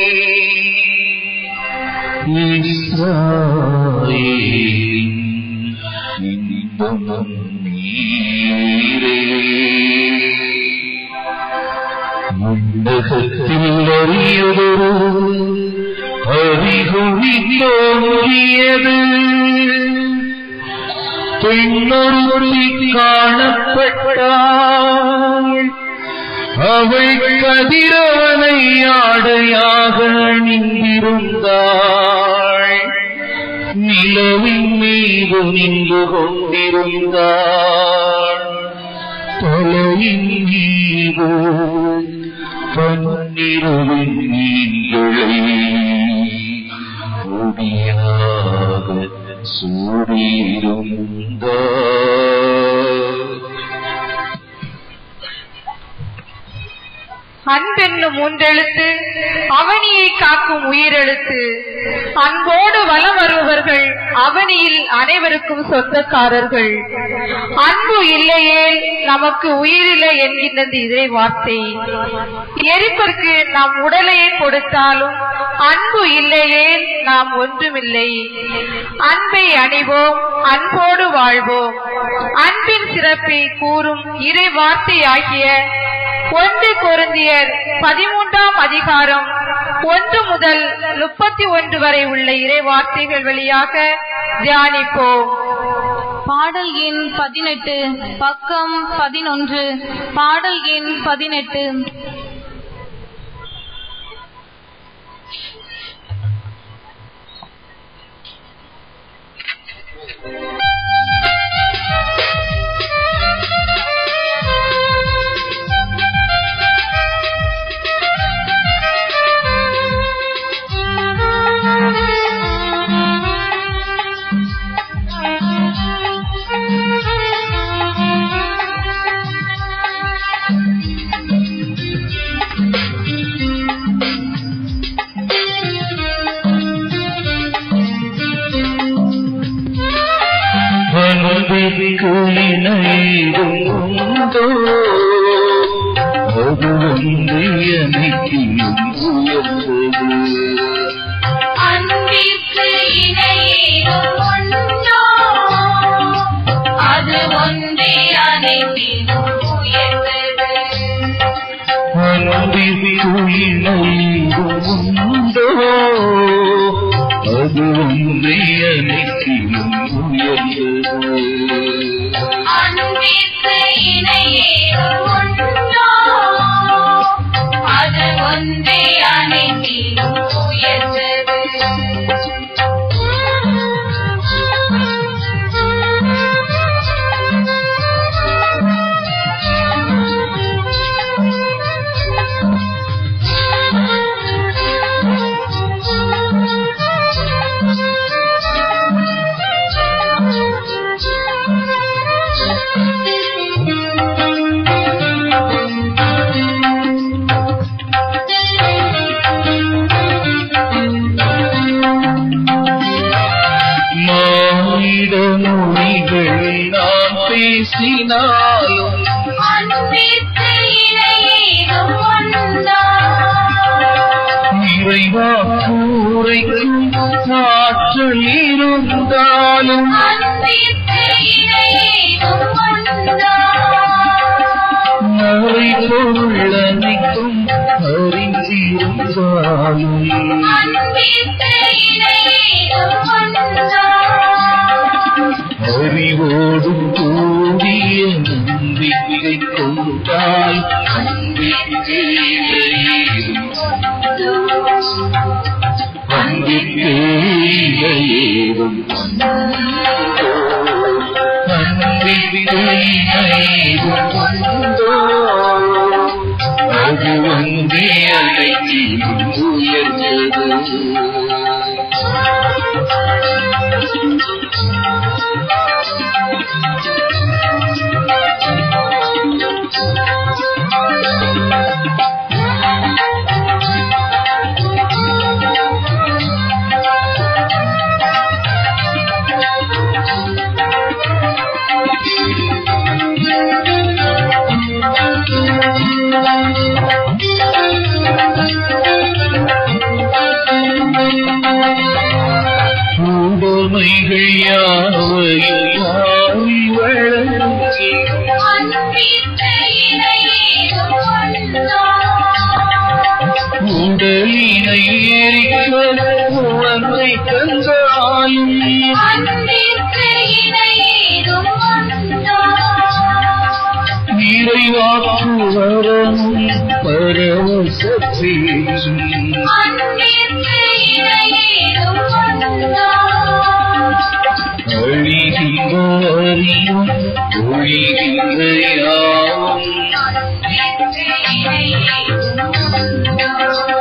இஸ்ராயேலின் இன்பமும் நீரே முண்டகத்தில் அறியுதொரு அறிகுறி தோன்றியது பெண்ணொருத்தி காணப்பட்டாள் அவள் கதிரவனை ஆடையாக நின்றிருந்தாள் நிலவின் மீது நின்று கொண்டிருந்தாள் தலையின் மீது பன்னிரவின் மீன்களை முடியாக சூடியிருந்தாள்
அன்பென்னும் மூன்றெழுத்து அவனியை காக்கும் உயிரெழுத்து அன்போடு வலம் வருபவர்கள் அவனியில் அனைவருக்கும் சொந்தக்காரர்கள் அன்பு இல்லையே நமக்கு உயிரில்லை என்கின்றது இதை வார்த்தை எரிப்பதற்கு நாம் உடலையே கொடுத்தாலும் அன்பு இல்லையே நாம் ஒன்றுமில்லை அன்பை அணிவோம் அன்போடு வாழ்வோம் அன்பின் சிறப்பை கூறும் இறை வார்த்தையாகிய ஒன்று கொருந்தியர் பதிமூன்றாம் அதிகாரம் ஒன்று முதல் முப்பத்தி ஒன்று வரை உள்ள இறை வார்த்தைகள் வழியாக தியானிப்போம்
பாடல் எண் பதினெட்டு பக்கம் பதினொன்று பாடல் எண் பதினெட்டு
அன்பிற்கு இணையும் உண்டோ அதுவும் ஒன்று அனைத்திலும் உயர்ந்தது
அன்பிற்கு இணையேதும் உண்டோ அது ஒன்றே அனைத்திலும் உயர்ந்தது
அன்பிற்கு இணையேதும் உண்டோ அது ஒன்றே அனைத்திலும் உயர்ந்தது
அன்பிற்கு இணையேதும் உண்டோ அது ஒன்றே அனைத்திலும் உயர்ந்தது
மானிட மொழிகளில் நான் பேசினாலும்
அன்பிற்கு இணையேதும் உண்டோ
இறைவாக்கூரைக்கும் ஆற்றல் இருந்தாலும்
அன்பிற்கு இணையேதும் உண்டோ
மறை பொருள் அனைத்தும் அறிந்திருந்தாலும்
அன்பிற்கு இணையேதும் உண்டோ
அறிவோடு கூடிய நம்பிக்கை கொண்டால் அன்பிற்கு இடையேதும் அன்பிற்கு இடையேதும் அன்பிற்கு இடையேதும் உண்டோ? அது ஒன்றே அனைத்திலும் உயர்ந்தது உடமைகள் யாவையும் யாவி வழங்கி
அன்பிற்கு இணையேதும் உண்டோ
உடலினை எரிக்க உவந்தை தந்தாலும்
அன்பிற்கு இணையேதும் உண்டோ
இறைவாக்கு வரமும் பரவச பேசும்
அன்பிற்கு இணையேதும் உண்டோ
அழிகின்ற அறியும் ஒழிகின்ற யாவும்
அன்பிற்கு இணையேதும் உண்டோ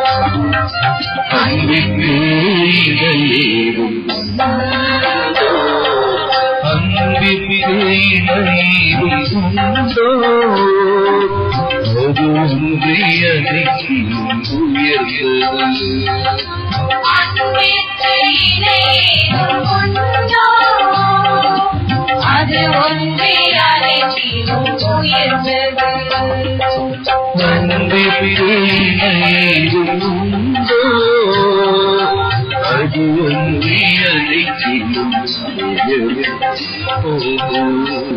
அன்பிற்கு இடையேறும் அன்பிற்கு இடையேறும் உண்டோ அது ஒன்றே அனைத்திலும் உயர்ந்தது
அன்பிற்கு இணையேதும் உண்டோ அது ஒன்றே அனைத்திலும் உயர்ந்தது
அன்பிற்கு இடையேறும் உண்டோ அது ஒன்றே அனைத்திலும் உயர்ந்தது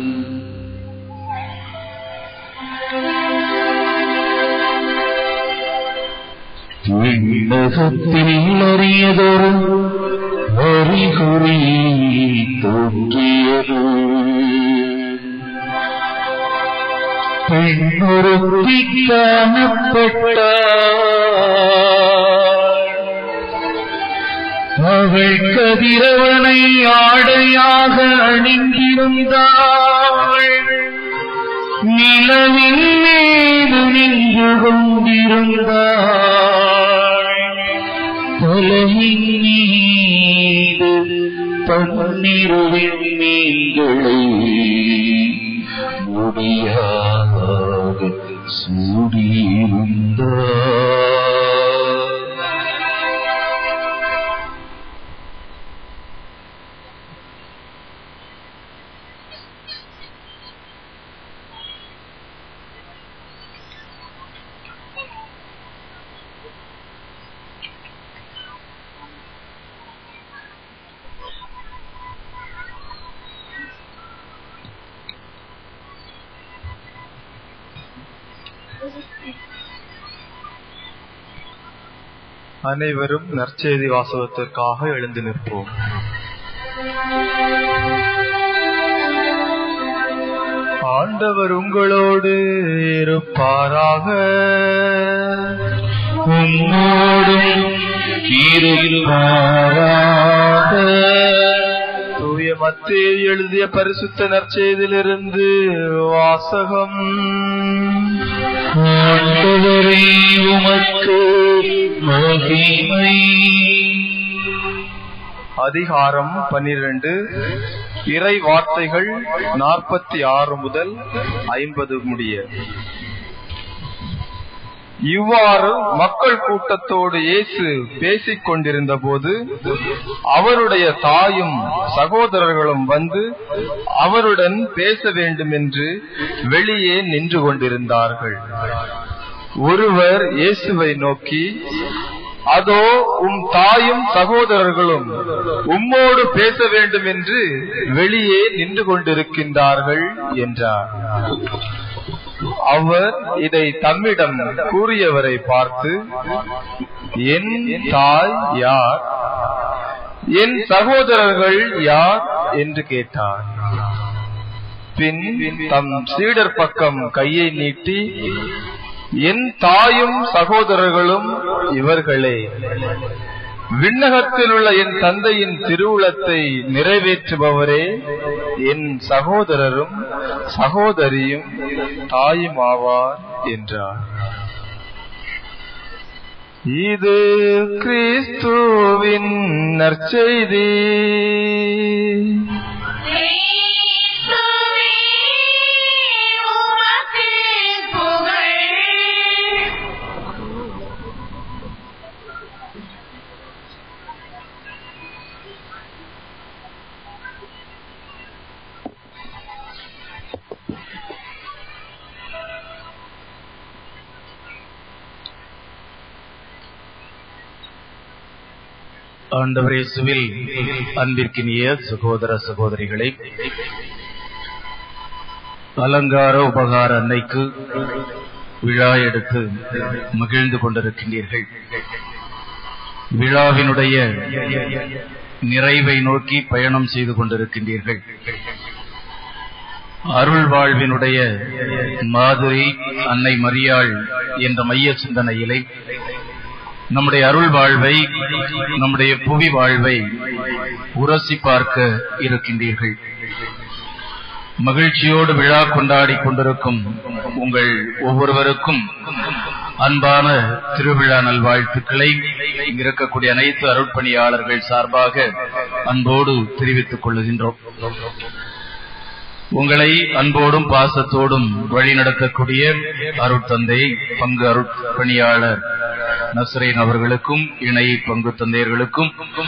விண்ணகத்தில் அறியதொரு அறிகுறி தோன்றியது பெண்ணொருத்தி காணப்பட்டாள் அவள் கதிரவனை ஆடையாக அணிந்திருந்தாள் நிலவின் மீது நின்று கொண்டிருந்தாள் தலையின் மீது பன்னிருவின் மீன்களை முடியாக சூடியிருந்தாள்
அனைவரும் நற்செய்தி வாசகத்திற்காக எழுந்து நிற்போம் ஆண்டவர் உங்களோடு இருப்பாராக
உம்மோடும் இருப்பாராக
தூய மத்தே எழுதிய பரிசுத்த நற்செய்தியிலிருந்து வாசகம்
ஆண்டவரே உமக்கு மகிமை
அதிகாரம் பனிரெண்டு இறை வார்த்தைகள் நாற்பத்தி ஆறு முதல் ஐம்பது முடிய இவ்வாறு மக்கள் கூட்டத்தோடு இயேசு பேசிக் கொண்டிருந்த போது அவருடைய தாயும் சகோதரர்களும் வந்து அவருடன் பேச வேண்டும் என்று வெளியே நின்று கொண்டிருந்தார்கள் ஒருவர் இயேசுவை நோக்கி அதோ உம் தாயும் சகோதரர்களும் உம்மோடு பேச வேண்டும் என்று வெளியே நின்று கொண்டிருக்கின்றார்கள் என்றார் அவர் இதை தம்மிடம் கூறியவரை பார்த்து என் தாய் யார் என் சகோதரர்கள் யார் என்று கேட்டார் பின் தம் சீடர் பக்கம் கையை நீட்டி என் தாயும் சகோதரர்களும் இவர்களே விண்ணகத்தில் உள்ள என் தந்தையின் திருவுளத்தை நிறைவேற்றுபவரே என் சகோதரரும் சகோதரியும் தாயும் ஆவார் என்றார் இது கிறிஸ்துவின் நற்செய்தி
கிறிஸ்துவே, உமக்கு புகழ்.
ஆண்டவர் இயேசுவில் அன்பிற்கினிய சகோதர சகோதரிகளை அலங்கார உபகார அன்னைக்கு விழா எடுத்து மகிழ்ந்து கொண்டிருக்கின்றீர்கள் விழாவினுடைய நிறைவை நோக்கி பயணம் செய்து கொண்டிருக்கின்றீர்கள் அருள் வாழ்வினுடைய மாதிரி அன்னை மரியாள் என்ற மைய சிந்தனையிலே நம்முடைய அருள் வாழ்வை நம்முடைய புவி வாழ்வை உரசி பார்க்க இருக்கின்றீர்கள் மகிழ்ச்சியோடு விழா கொண்டாடி கொண்டிருக்கும் உங்கள் ஒவ்வொருவருக்கும் அன்பான திருவிழா நல்வாழ்த்துக்களை இங்கு இருக்கக்கூடிய அனைத்து அருட்பணியாளர்கள் சார்பாக அன்போடு தெரிவித்துக் கொள்ளுகின்றோம் உங்களை அன்போடும் பாசத்தோடும் வழிநடத்தக்கூடிய அருட்தந்தை பங்கு அருட்பணியாளர் நஸ்ரீன் அவர்களுக்கும் இணை பங்கு தந்தையர்களுக்கும்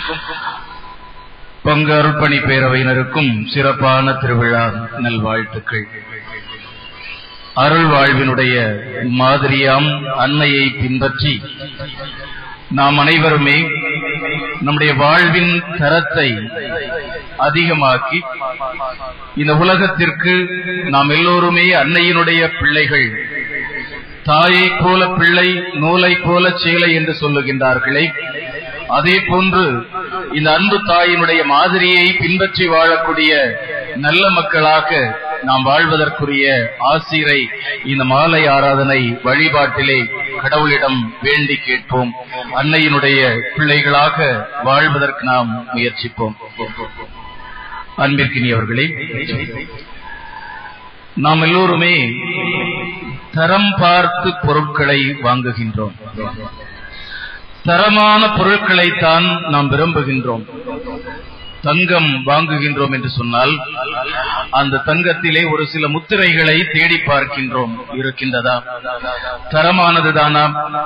பங்கு அருட்பணி பேரவையினருக்கும் சிறப்பான திருவிழா நல்வாழ்த்துக்கள் அருள் வாழ்வினுடைய மாதிரியாம் அன்னையை பின்பற்றி நாம் அனைவருமே நம்முடைய வாழ்வின் தரத்தை அதிகமாக்கி இந்த உலகத்திற்கு நாம் எல்லோருமே அன்னையினுடைய பிள்ளைகள் தாயை போல பிள்ளை நூலை போல சேலை என்று சொல்லுகின்றார்களே அதே போன்று இந்த அன்பு தாயினுடைய மாதிரியை பின்பற்றி வாழக்கூடிய நல்ல மக்களாக நாம் வாழ்வதற்குரிய ஆசிரை இந்த மாலை ஆராதனை வழிபாட்டிலே கடவுளிடம் வேண்டி கேட்போம் அன்னையினுடைய பிள்ளைகளாக வாழ்வதற்கு நாம் முயற்சிப்போம் அன்பிற்கினியவர்களே நாம் எல்லோருமே தரம் பார்த்து பொருட்களை வாங்குகின்றோம் தரமான பொருட்களைத்தான் நாம் விரும்புகின்றோம் தங்கம் வாங்குகின்றோம் என்று சொன்னால் அந்த தங்கத்திலே ஒரு சில முத்திரைகளை தேடி பார்க்கின்றோம் இருக்கின்றதா தரமானதுதானா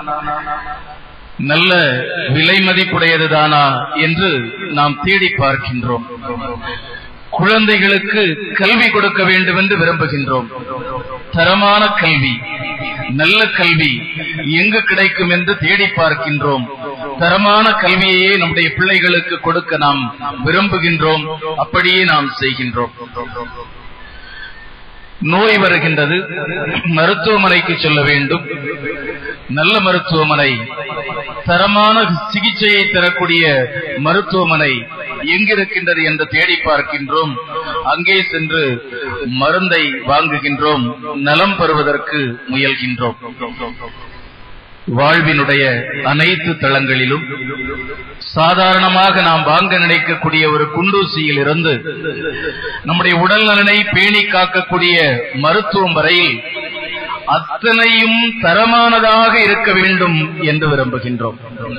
நல்ல விலை மதிப்புடையதுதானா என்று நாம் தேடி பார்க்கின்றோம் குழந்தைகளுக்கு கல்வி கொடுக்க வேண்டும் என்று விரும்புகின்றோம் தரமான கல்வி நல்ல கல்வி எங்கு கிடைக்கும் என்று தேடி பார்க்கின்றோம் தரமான கல்வியையே நம்முடைய பிள்ளைகளுக்கு கொடுக்க நாம் விரும்புகின்றோம் அப்படியே நாம் செய்கின்றோம் நோய் வருகின்றது மருத்துவமனைக்கு செல்ல வேண்டும் நல்ல மருத்துவமனை தரமான சிகிச்சையை தரக்கூடிய மருத்துவமனை எங்கிருக்கின்றது என்று தேடி பார்க்கின்றோம் அங்கே சென்று மருந்தை வாங்குகின்றோம் நலம் பெறுவதற்கு முயல்கின்றோம் வாழ்வினுடைய அனைத்து தளங்களிலும் சாதாரணமாக நாம் வாங்க நினைக்கக்கூடிய ஒரு குண்டூசியில் இருந்து நம்முடைய உடல் நலனை பேணி காக்கக்கூடிய மருத்துவம் வரையில் அத்தனையும் தரமானதாக இருக்க வேண்டும் என்று விரும்புகின்றோம்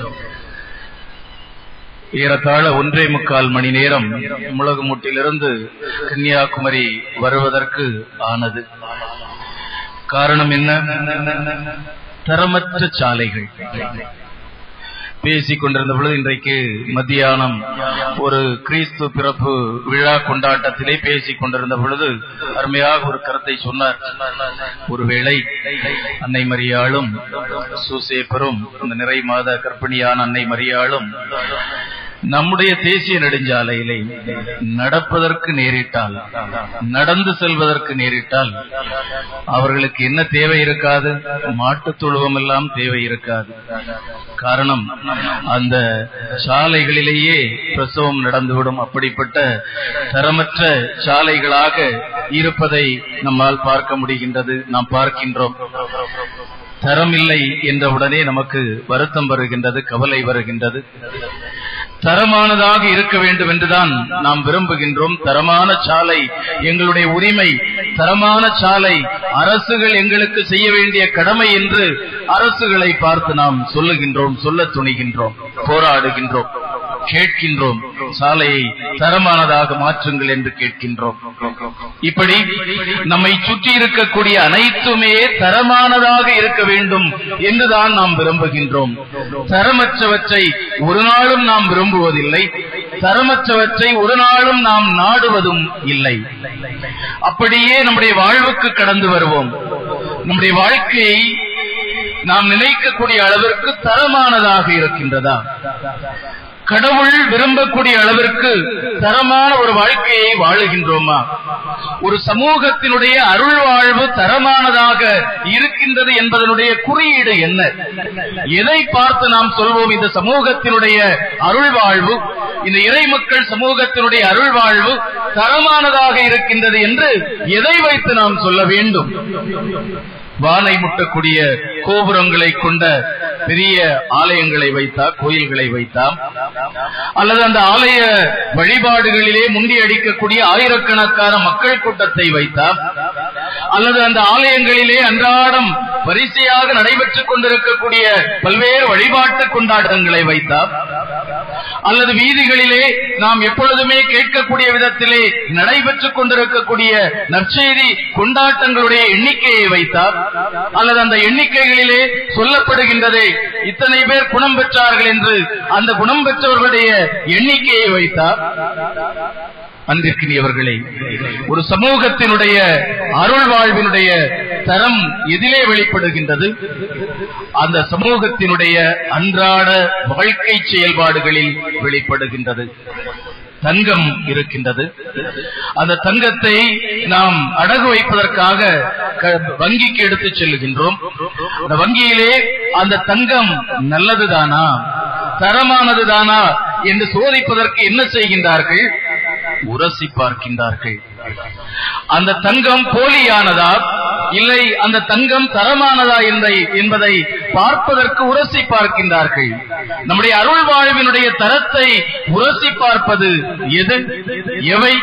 ஏறத்தாழ ஒன்றே முக்கால் மணி நேரம் முழகுமுட்டிலிருந்து கன்னியாகுமரி வருவதற்கு ஆனது காரணம் என்ன தரமற்ற சாலைகள் பேசிக் கொண்டிருந்த பொழுது இன்றைக்கு மத்தியானம் ஒரு கிறிஸ்து பிறப்பு விழா கொண்டாட்டத்திலே பேசிக் கொண்டிருந்த பொழுது அருமையாக ஒரு கருத்தை சொன்னார் ஒருவேளை அன்னை மரியாளும் சூசேப்பரும் இந்த நிறை மாத கர்ப்பிணியான அன்னை மரியாளும் நம்முடைய தேசிய நெடுஞ்சாலையிலே நடப்பதற்கு நேரிட்டால் நடந்து செல்வதற்கு நேரிட்டால் அவர்களுக்கு என்ன தேவை இருக்காது மாட்டுத் தொழுவம் எல்லாம் தேவை இருக்காது காரணம் அந்த சாலைகளிலேயே பிரசவம் நடந்துவிடும் அப்படிப்பட்ட தரமற்ற சாலைகளாக இருப்பதை நம்மால் பார்க்க முடிகின்றது நாம் பார்க்கின்றோம் தரமில்லை என்றவுடனே நமக்கு வருத்தம் வருகின்றது கவலை வருகின்றது தரமானதாக இருக்க வேண்டும் என்றுதான் நாம் விரும்புகின்றோம் தரமான சாலை எங்களுடைய உரிமை தரமான சாலை அரசுகள் எங்களுக்கு செய்ய வேண்டிய கடமை என்று அரசுகளை பார்த்து நாம் சொல்லுகின்றோம் சொல்ல துணிகின்றோம் போராடுகின்றோம் கேட்கின்றோம் சாலையை தரமானதாக மாற்றுங்கள் என்று கேட்கின்றோம் இப்படி நம்மை சுற்றி இருக்கக்கூடிய அனைத்துமே தரமானதாக இருக்க வேண்டும் என்றுதான் நாம் விரும்புகின்றோம் தரமற்றவற்றை ஒரு நாளும் நாம் விரும்புவதில்லை தரமற்றவற்றை ஒரு நாளும் நாம் நாடுவதும் இல்லை அப்படியே நம்முடைய வாழ்வுக்கு கடந்து வருவோம் நம்முடைய வாழ்க்கையை நாம் நினைக்கக்கூடிய அளவிற்கு தரமானதாக இருக்கின்றதா கடவுள் விரும்பக்கூடிய அளவிற்கு தரமான ஒரு வாழ்க்கையை வாழுகின்றோமா ஒரு சமூகத்தினுடைய அருள் வாழ்வு தரமானதாக இருக்கின்றது என்பதனுடைய குறியீடு என்ன எதை பார்த்து நாம் சொல்வோம் இந்த சமூகத்தினுடைய அருள் வாழ்வு இந்த இறை மக்கள் சமூகத்தினுடைய அருள் வாழ்வு தரமானதாக இருக்கின்றது என்று எதை வைத்து நாம் சொல்ல வேண்டும் வானை முட்டக்கூடிய கோபுரங்களை கொண்ட பெரிய ஆலயங்களை வைத்தா கோயில்களை வைத்தா அல்லது அந்த ஆலய வழிபாடுகளிலே முண்டி அடிக்கக்கூடிய ஆயிரக்கணக்கான மக்கள் கூட்டத்தை வைத்தா அல்லது அந்த ஆலயங்களிலே அன்றாடம் வரிசையாக நடைபெற்றுக் கொண்டிருக்கக்கூடிய பல்வேறு வழிபாட்டு கொண்டாட்டங்களை வைத்தா அல்லது வீதிகளிலே நாம் எப்பொழுதுமே கேட்கக்கூடிய விதத்திலே நடைபெற்றுக் கொண்டிருக்கக்கூடிய நற்செய்தி கொண்டாட்டங்களுடைய எண்ணிக்கையை வைத்தார் அல்லது அந்த எண்ணிக்கைகளிலே சொல்லப்படுகின்றதே இத்தனை பேர் குணம் பெற்றார்கள் என்று அந்த குணம் பெற்றவர்களுடைய எண்ணிக்கையை வைத்தார் அன்பிற்கினியவர்களே ஒரு சமூகத்தினுடைய அருள் வாழ்வினுடைய தரம் எதிலே வெளிப்படுகின்றது அந்த சமூகத்தினுடைய அன்றாட வாழ்க்கை செயல்பாடுகளில் வெளிப்படுகின்றது தங்கம் இருக்கின்றது அந்த தங்கத்தை நாம் அடகு வைப்பதற்காக க- வங்கிக்கு எடுத்துச் செல்லுகின்றோம் அந்த வங்கியிலே அந்த தங்கம் நல்லதுதானா தரமானதுதானா என்று சோதிப்பதற்கு என்ன செய்கின்றார்கள் உரசி பார்க்கின்றார்கள் அந்த தங்கம் போலியானதா இல்லை அந்த தங்கம் தரமானதா என்பதை என்பதை பார்ப்பதற்கு உரசி பார்க்கின்றார்கள் நம்முடைய அருள் வாழ்வினுடைய தரத்தை உரசி பார்ப்பது எது எவை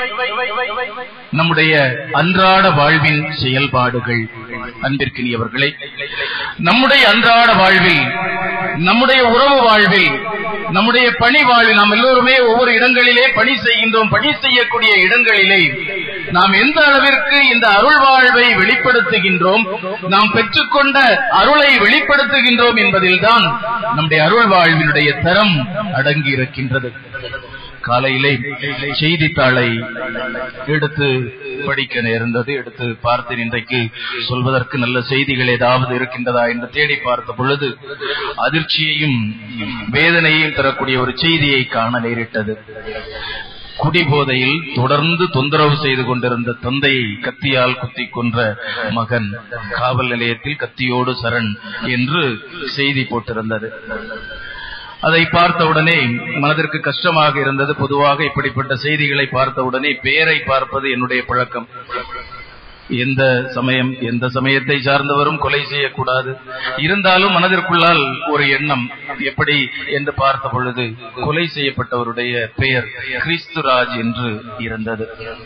நம்முடைய அன்றாட வாழ்வின் செயல்பாடுகள் அன்பிற்கினியவர்களே நம்முடைய அன்றாட வாழ்வில் நம்முடைய உறவு வாழ்வில் நம்முடைய பணி வாழ்வில் நாம் எல்லோருமே ஒவ்வொரு இடங்களிலே பணி செய்கின்றோம் பணி செய்யக்கூடிய இடங்களிலே நாம் எந்த அளவிற்கு இந்த அருள் வாழ்வை வெளிப்படுத்துகின்றோம் நாம் பெற்றுக்கொண்ட அருளை வெளிப்படுத்துகின்றோம் என்பதில்தான் நம்முடைய அருள் வாழ்வினுடைய தரம் அடங்கி இருக்கின்றது காலையிலே செய்தித்தாளை எடுத்து படிக்க நேர்ந்தது எடுத்து பார்த்தேன் இன்றைக்கு சொல்வதற்கு நல்ல செய்திகள் ஏதாவது இருக்கின்றதா என்று தேடி பார்த்த பொழுது அதிர்ச்சியையும் வேதனையையும் தரக்கூடிய ஒரு செய்தியை காண நேரிட்டது குடிபோதையில் தொடர்ந்து தொந்தரவு செய்து கொண்டிருந்த தந்தையை கத்தியால் குத்தி கொன்ற மகன் காவல் நிலையத்தில் கத்தியோடு சரண் என்று செய்தி போட்டிருந்தது அதை பார்த்தவுடனே மனதிற்கு கஷ்டமாக இருந்தது பொதுவாக இப்படிப்பட்ட செய்திகளை பார்த்தவுடனே பேரை பார்ப்பது என்னுடைய பழக்கம் எந்த சமயம் எந்த சமயத்தை சார்ந்தவரும் கொலை செய்யக்கூடாது இருந்தாலும் மனதிற்குள்ளால் ஒரு எண்ணம் எப்படி என்று பார்த்த பொழுது கொலை செய்யப்பட்டவருடைய பெயர் கிறிஸ்துராஜ் என்று இருந்தது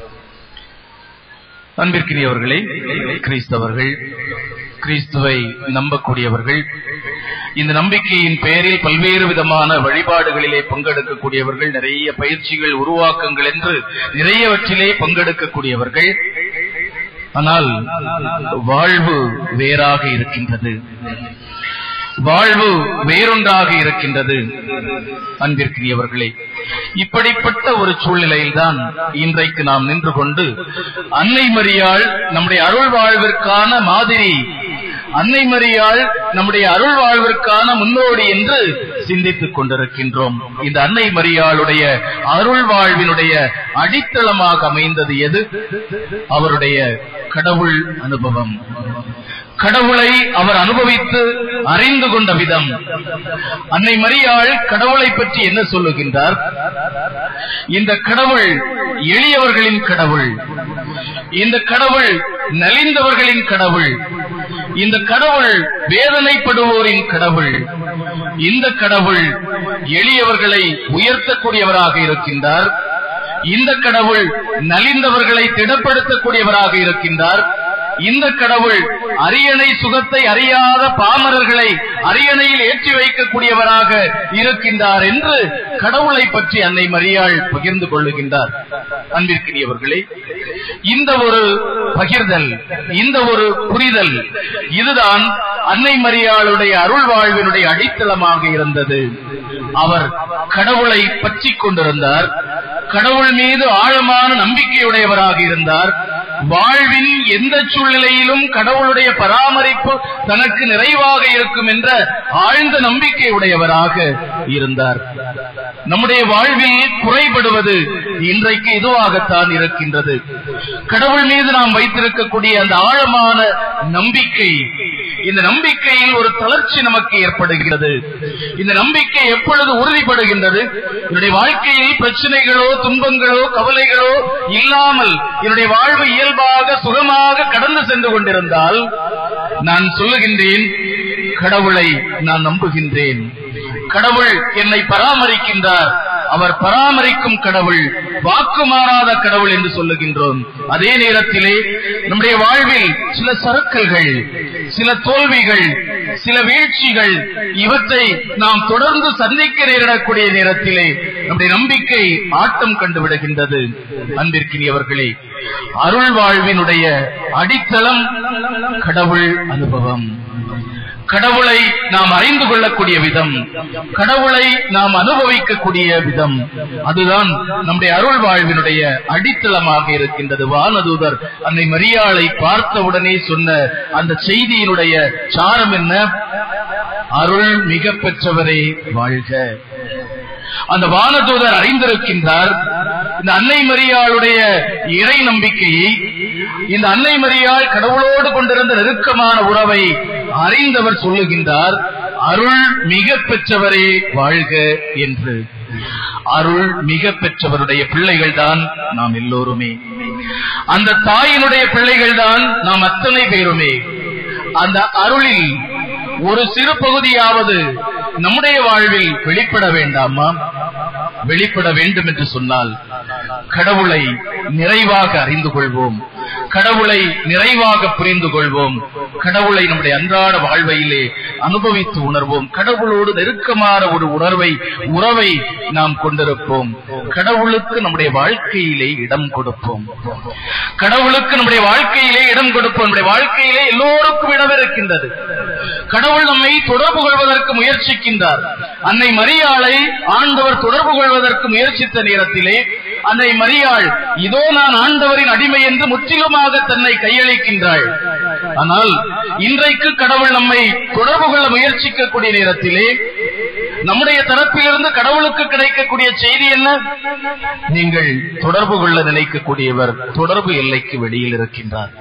அன்பிற்கினியவர்களே கிறிஸ்தவர்கள் கிறிஸ்துவை நம்பக்கூடியவர்கள் இந்த நம்பிக்கையின் பெயரில் பல்வேறு விதமான வழிபாடுகளிலே பங்கெடுக்கக்கூடியவர்கள் நிறைய பயிற்சிகள் உருவாக்கங்கள் என்று நிறையவற்றிலே பங்கெடுக்கக்கூடியவர்கள் ஆனால் வாழ்வு வேறாக இருக்கின்றது வாழ்வு வேறொன்றாக இருக்கின்றது அன்பிற்கினியவர்களே இப்படிப்பட்ட ஒரு சூழ்நிலையில்தான் இன்றைக்கு நாம் நின்று கொண்டு அன்னை மரியாள் நம்முடைய அருள் வாழ்விற்கான மாதிரி அன்னை மரியாள் நம்முடைய அருள் வாழ்விற்கான முன்னோடி என்று சிந்தித்துக் கொண்டிருக்கின்றோம் இந்த அன்னை மரியாளுடைய அருள் வாழ்வினுடைய அடித்தளமாக அமைந்தது எது அவருடைய கடவுள் அனுபவம் கடவுளை அவர் அனுபவித்து அறிந்து கொண்ட விதம் அன்னை மரியாள் கடவுளை பற்றி என்ன சொல்லுகின்றார் இந்த கடவுள் எளியவர்களின் கடவுள் இந்த கடவுள் நலிந்தவர்களின் கடவுள் இந்த கடவுள் வேதனைப்படுவோரின் கடவுள் இந்த கடவுள் எளியவர்களை உயர்த்தக்கூடியவராக இருக்கின்றார் இந்த கடவுள் நலிந்தவர்களை திடப்படுத்தக்கூடியவராக இருக்கின்றார் இந்த கடவுள் அரியணை சுகத்தை அறியாத பாமரர்களை அரியணையில் ஏற்றி வைக்கக்கூடியவராக இருக்கின்றார் என்று கடவுளை பற்றி அன்னை மரியாள் பகிர்ந்து கொள்ளுகின்றார் அன்பிற்கினியவர்களே இந்த ஒரு பகிர்தல் இந்த ஒரு புரிதல் இதுதான் அன்னை மரியாளுடைய அருள் வாழ்வினுடைய அடித்தளமாக இருந்தது அவர் கடவுளை பற்றிக் கொண்டிருந்தார் கடவுள் மீது ஆழமான நம்பிக்கையுடையவராக இருந்தார் வாழ்வின் எந்த சூழ்நிலையிலும் கடவுளுடைய பராமரிப்பு தனக்கு நிறைவாக இருக்கும் என்ற ஆழ்ந்த நம்பிக்கை உடையவராக இருந்தார் நம்முடைய வாழ்வில் குறைபடுவது இன்றைக்கு இதுவாகத்தான் இருக்கின்றது கடவுள் மீது நாம் வைத்திருக்கக்கூடிய அந்த ஆழமான நம்பிக்கை இந்த நம்பிக்கையில் ஒரு தளர்ச்சி நமக்கு ஏற்படுகிறது இந்த நம்பிக்கை எப்பொழுது உறுதிப்படுகின்றது என்னுடைய வாழ்க்கையில் பிரச்சனைகளோ துன்பங்களோ கவலைகளோ இல்லாமல் என்னுடைய வாழ்வு இயல்பாக சுகமாக கடந்து சென்று கொண்டிருந்தால் நான் சொல்லுகின்றேன் கடவுளை நான் நம்புகின்றேன் கடவுள் என்னை பராமரிக்கின்றார் அவர் பராமரிக்கும் கடவுள் வாக்கு மாறாத கடவுள் என்று சொல்லுகின்றோம் அதே நேரத்திலே நம்முடைய வாழ்வில் சில சறுக்கல்கள் சில தோல்விகள் சில வீழ்ச்சிகள் இவற்றை நாம் தொடர்ந்து சந்திக்க நேரிடக்கூடிய நேரத்திலே நம்முடைய நம்பிக்கை ஆட்டம் கண்டு விடுகின்றது அன்பிற்கினியவர்களே அருள் வாழ்வினுடைய அடித்தளம் கடவுள் அனுபவம் கடவுளை நாம் அறிந்து கொள்ளக்கூடிய விதம் கடவுளை நாம் அனுபவிக்கக்கூடிய விதம் அதுதான் நம்முடைய அருள் வாழ்வினுடைய அடித்தளமாக இருக்கின்றது வானதூதர் அன்னை மரியாளை பார்த்தவுடனே சொன்ன அந்த செய்தியினுடைய சாரம் என்ன அருள் மிக பெற்றவரே வாழ்க அந்த வானதூதர் அறிந்திருக்கின்றார் இந்த அன்னை மரியாளுடைய இறை நம்பிக்கையை இந்த அன்னை மரியாள் கடவுளோடு கொண்டிருந்த நெருக்கமான உறவை அறிந்தவர் சொல்லுகின்றார் அருள் மிக பெற்றவரே வாழ்க என்று அருள் மிக பெற்றவருடைய பிள்ளைகள் தான் நாம் எல்லோருமே அந்த தாயினுடைய பிள்ளைகள் தான் நாம் அத்தனை பேருமே அந்த அருளில் ஒரு சிறு பகுதியாவது நம்முடைய வாழ்வில் வெளிப்பட வேண்டாமா வெளிப்பட வேண்டும் என்று சொன்னால் கடவுளை நிறைவாக அறிந்து கொள்வோம் கடவுளை நிறைவாக புரிந்து கொள்வோம் கடவுளை நம்முடைய அன்றாட வாழ்வையிலே அனுபவித்து உணர்வோம் கடவுளோடு நெருக்கமான ஒரு உணர்வை உறவை நாம் கொண்டிருப்போம் கடவுளுக்கு நம்முடைய வாழ்க்கையிலே இடம் கொடுப்போம் கடவுளுக்கு நம்முடைய வாழ்க்கையிலே இடம் கொடுப்போம் நம்முடைய வாழ்க்கையிலே எல்லோருக்கும் இடம் இருக்கின்றது கடவுள் நம்மை தொடர்பு கொள்வதற்கு முயற்சிக்கின்றார் அன்னை மரியாளை ஆண்டவர் தொடர்பு கொள்வதற்கு முயற்சித்த நேரத்திலே அன்னை மரியாள் இதோ நான் ஆண்டவரின் அடிமை என்று முற்றிலுமாக தன்னை கையளிக்கின்றாள் ஆனால் இன்றைக்கு கடவுள் நம்மை தொடர்பு கொள்ள முயற்சிக்கக்கூடிய நேரத்திலே நம்முடைய தரப்பிலிருந்து கடவுளுக்கு கிடைக்கக்கூடிய செய்தி என்ன நீங்கள் தொடர்பு கொள்ள நினைக்கக்கூடியவர் தொடர்பு எல்லைக்கு வெளியில் இருக்கின்றார்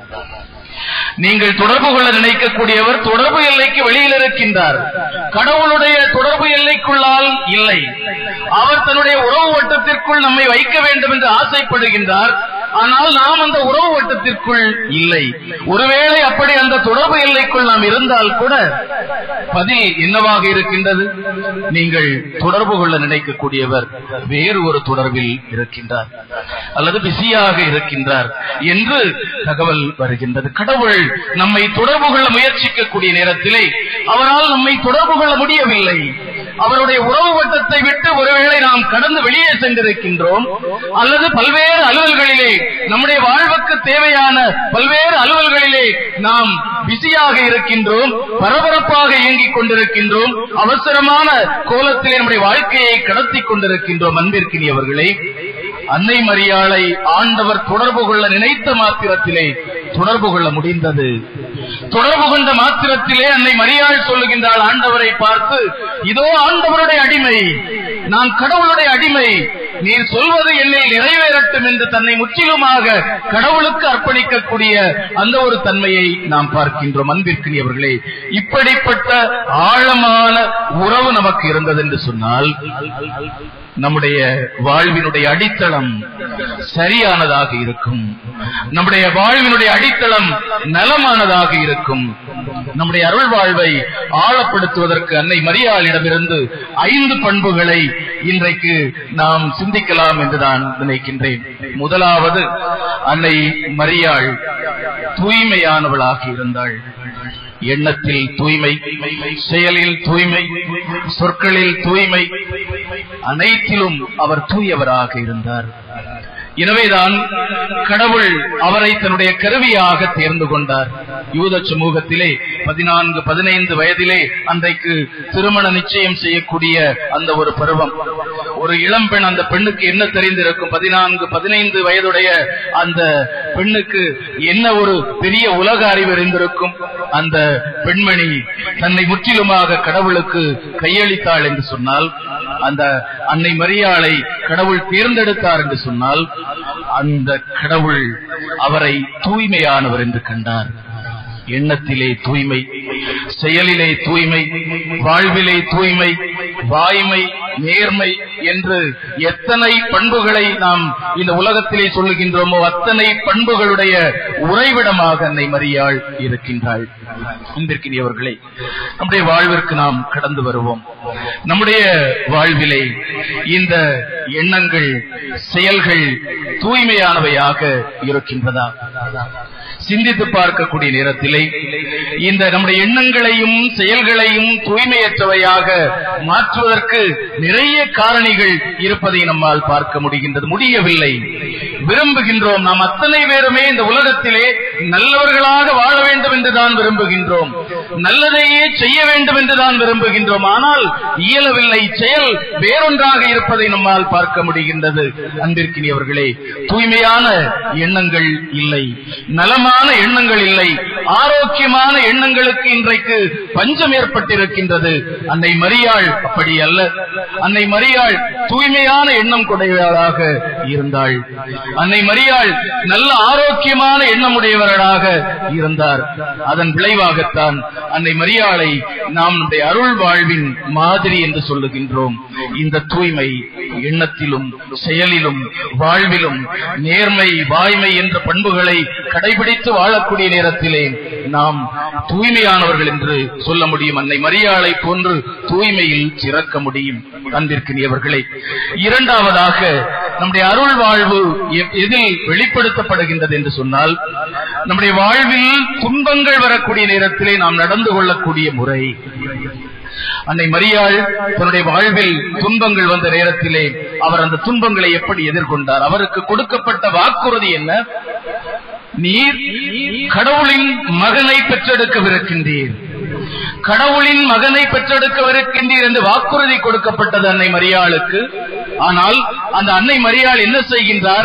நீங்கள் தொடர்பு கொள்ள நினைக்கக்கூடியவர் தொடர்பு எல்லைக்கு வெளியில் இருக்கின்றார் கடவுளுடைய தொடர்பு எல்லைக்குள்ளால் இல்லை அவர் தன்னுடைய உறவு வட்டத்திற்குள் நம்மை வைக்க வேண்டும் என்று ஆசைப்படுகின்றார் ஆனால் நாம் அந்த உறவு வட்டத்திற்குள் இல்லை ஒருவேளை அப்படி அந்த தொடர்பு எல்லைக்குள் நாம் இருந்தால் கூட பதில் என்னவாக இருக்கின்றது நீங்கள் தொடர்பு கொள்ள நினைக்கக்கூடியவர் வேறு ஒரு தொடர்பில் இருக்கின்றார் அல்லது பிஸியாக இருக்கின்றார் என்று தகவல் வருகின்றது கடவுள் நம்மை தொடர்பு கொள்ள முயற்சிக்கக்கூடிய நேரத்திலே அவரால் நம்மை தொடர்பு கொள்ள முடியவில்லை அவருடைய உறவு வட்டத்தை விட்டு ஒருவேளை நாம் கடந்து வெளியே சென்றிருக்கின்றோம் அல்லது பல்வேறு அலுவல்களிலே நம்முடைய வாழ்வுக்கு தேவையான பல்வேறு அலுவல்களிலே நாம் பிஸியாக இருக்கின்றோம் பரபரப்பாக இயங்கிக் கொண்டிருக்கின்றோம் அவசரமான கோலத்திலே நம்முடைய வாழ்க்கையை கடத்தி கொண்டிருக்கின்றோம் அன்பிற்கினியவர்களே அன்னை மரியாளை ஆண்டவர் தொடர்பு கொள்ள நினைத்த மாத்திரத்திலே தொடர்பு கொள்ள முடிந்தது தொடர்பு கொண்ட மாத்திரத்திலே அன்னை மரியாள் சொல்லுகின்றாள் ஆண்டவரை பார்த்து இதோ ஆண்டவருடைய அடிமை நான் கடவுளுடைய அடிமை நீர் சொல்வது என்னை நிறைவேறட்டும் என்று தன்னை முற்றிலுமாக கடவுளுக்கு அர்ப்பணிக்கக்கூடிய அந்த ஒரு தன்மையை நாம் பார்க்கின்றோம் அன்பிற்கினியவர்களே இப்படிப்பட்ட ஆழமான உறவு நமக்கு இருந்தது என்று சொன்னால் நம்முடைய வாழ்வினுடைய அடித்தளம் சரியானதாக இருக்கும் நம்முடைய வாழ்வினுடைய அடித்தளம் நலமானதாக இருக்கும் நம்முடைய அருள் வாழ்வை ஆழப்படுத்துவதற்கு அன்னை மரியாளிடமிருந்து ஐந்து பண்புகளை இன்றைக்கு நாம் சிந்திக்கலாம் என்று நான் நினைக்கின்றேன் முதலாவது அன்னை மரியாள் தூய்மையானவளாக இருந்தாள் எண்ணத்தில் தூய்மை செயலில் தூய்மை சொற்களில் தூய்மை அனைத்திலும் அவர் தூயவராக இருந்தார் எனவேதான் கடவுள் அவரை தன்னுடைய கருவியாக தேர்ந்து கொண்டார் யூத சமூகத்திலே பதினான்கு பதினைந்து வயதிலே அன்றைக்கு திருமண நிச்சயம் செய்யக்கூடிய அந்த ஒரு பருவம் ஒரு இளம்பெண் அந்த பெண்ணுக்கு என்ன தெரிந்திருக்கும் பதினான்கு பதினைந்து வயதுடைய அந்த பெண்ணுக்கு என்ன ஒரு பெரிய உலக அறிவு இருந்திருக்கும் அந்த பெண்மணி தன்னை முற்றிலுமாக கடவுளுக்கு கையளித்தாள் என்று சொன்னால் அந்த அன்னை மரியாளை கடவுள் தேர்ந்தெடுத்தார் என்று சொன்னால் அந்த கடவுள் அவரை தூய்மையானவர் என்று கண்டார் எண்ணத்திலே தூய்மை செயலிலே தூய்மை வாழ்விலே தூய்மை வாய்மை நேர்மை என்று எத்தனை பண்புகளை நாம் இந்த உலகத்திலே சொல்லுகின்றோமோ அத்தனை பண்புகளுடைய உறைவிடமாக அன்னை மரியாள் இருக்கின்றாள் அன்பிற்கினியவர்களே நம்முடைய வாழ்விற்கு நாம் கடந்து வருவோம் நம்முடைய வாழ்விலே இந்த எண்ணங்கள் செயல்கள் தூய்மையானவையாக இருக்கின்றதா சிந்தித்து பார்க்கக்கூடிய நேரத்திலே இந்த நம்முடைய எண்ணங்களையும் செயல்களையும் தூய்மையற்றவையாக மாற்றுவதற்கு நிறைய காரணிகள் இருப்பதை நம்மால் பார்க்க முடிகின்றது முடியவில்லை விரும்புகின்றோம் நாம் அத்தனை பேருமே இந்த உலகத்திலே நல்லவர்களாக வாழ வேண்டும் என்று தான் விரும்புகின்றோம் நல்லதையே செய்ய வேண்டும் என்று தான் விரும்புகின்றோம் ஆனால் இயலவில்லை செயல் வேறொன்றாக இருப்பதை நம்மால் பார்க்க முடிகின்றது அன்பிற்கினியவர்களே தூய்மையான எண்ணங்கள் இல்லை நலமான எண்ணங்கள் இல்லை ஆரோக்கியமான எண்ணங்களுக்கு இன்றைக்கு பஞ்சம் ஏற்பட்டிருக்கின்றது அன்னை மரியாள் அப்படி அல்ல அன்னை மரியாள் தூய்மையான எண்ணம் கொடையவளாக இருந்தாள் அன்னை மரியாள் நல்ல ஆரோக்கியமான எண்ணமுடையவர்களாக இருந்தார் அதன் விளைவாகத்தான் அன்னை மரியாளை நாம் நம்முடைய அருள் வாழ்வின் மாதிரி என்று சொல்லுகின்றோம் இந்த தூய்மை எண்ணத்திலும் செயலிலும் வாழ்விலும் நேர்மை வாய்மை என்ற பண்புகளை கடைபிடித்து வாழக்கூடிய நேரத்திலே நாம் தூய்மையானவர்கள் என்று சொல்ல முடியும் அன்னை மரியாளை போன்று தூய்மையில் சிறக்க முடியும் அன்பிற்கினியவர்களே இரண்டாவதாக நம்முடைய அருள் வாழ்வு எ- எதில் வெளிப்படுத்தப்படுகின்றது என்று சொன்னால் நம்முடைய வாழ்வில் துன்பங்கள் வரக்கூடிய நேரத்திலே நாம் நடந்து கொள்ளக்கூடிய முறை அன்னை மரியாள் தன்னுடைய வாழ்வில் துன்பங்கள் வந்த நேரத்திலே அவர் அந்த துன்பங்களை எப்படி எதிர்கொண்டார் அவருக்கு கொடுக்கப்பட்ட வாக்குறுதி என்ன நீர் கடவுளின் மகனை பெற்றெடுக்கவிருக்கின்றீர் கடவுளின் மகனை பெற்றெடுக்கவிருக்கின்றீர் என்று வாக்குறுதி கொடுக்கப்பட்டது அன்னை மரியாளுக்கு ஆனால் அந்த அன்னை மரியாள் என்ன செய்கின்றார்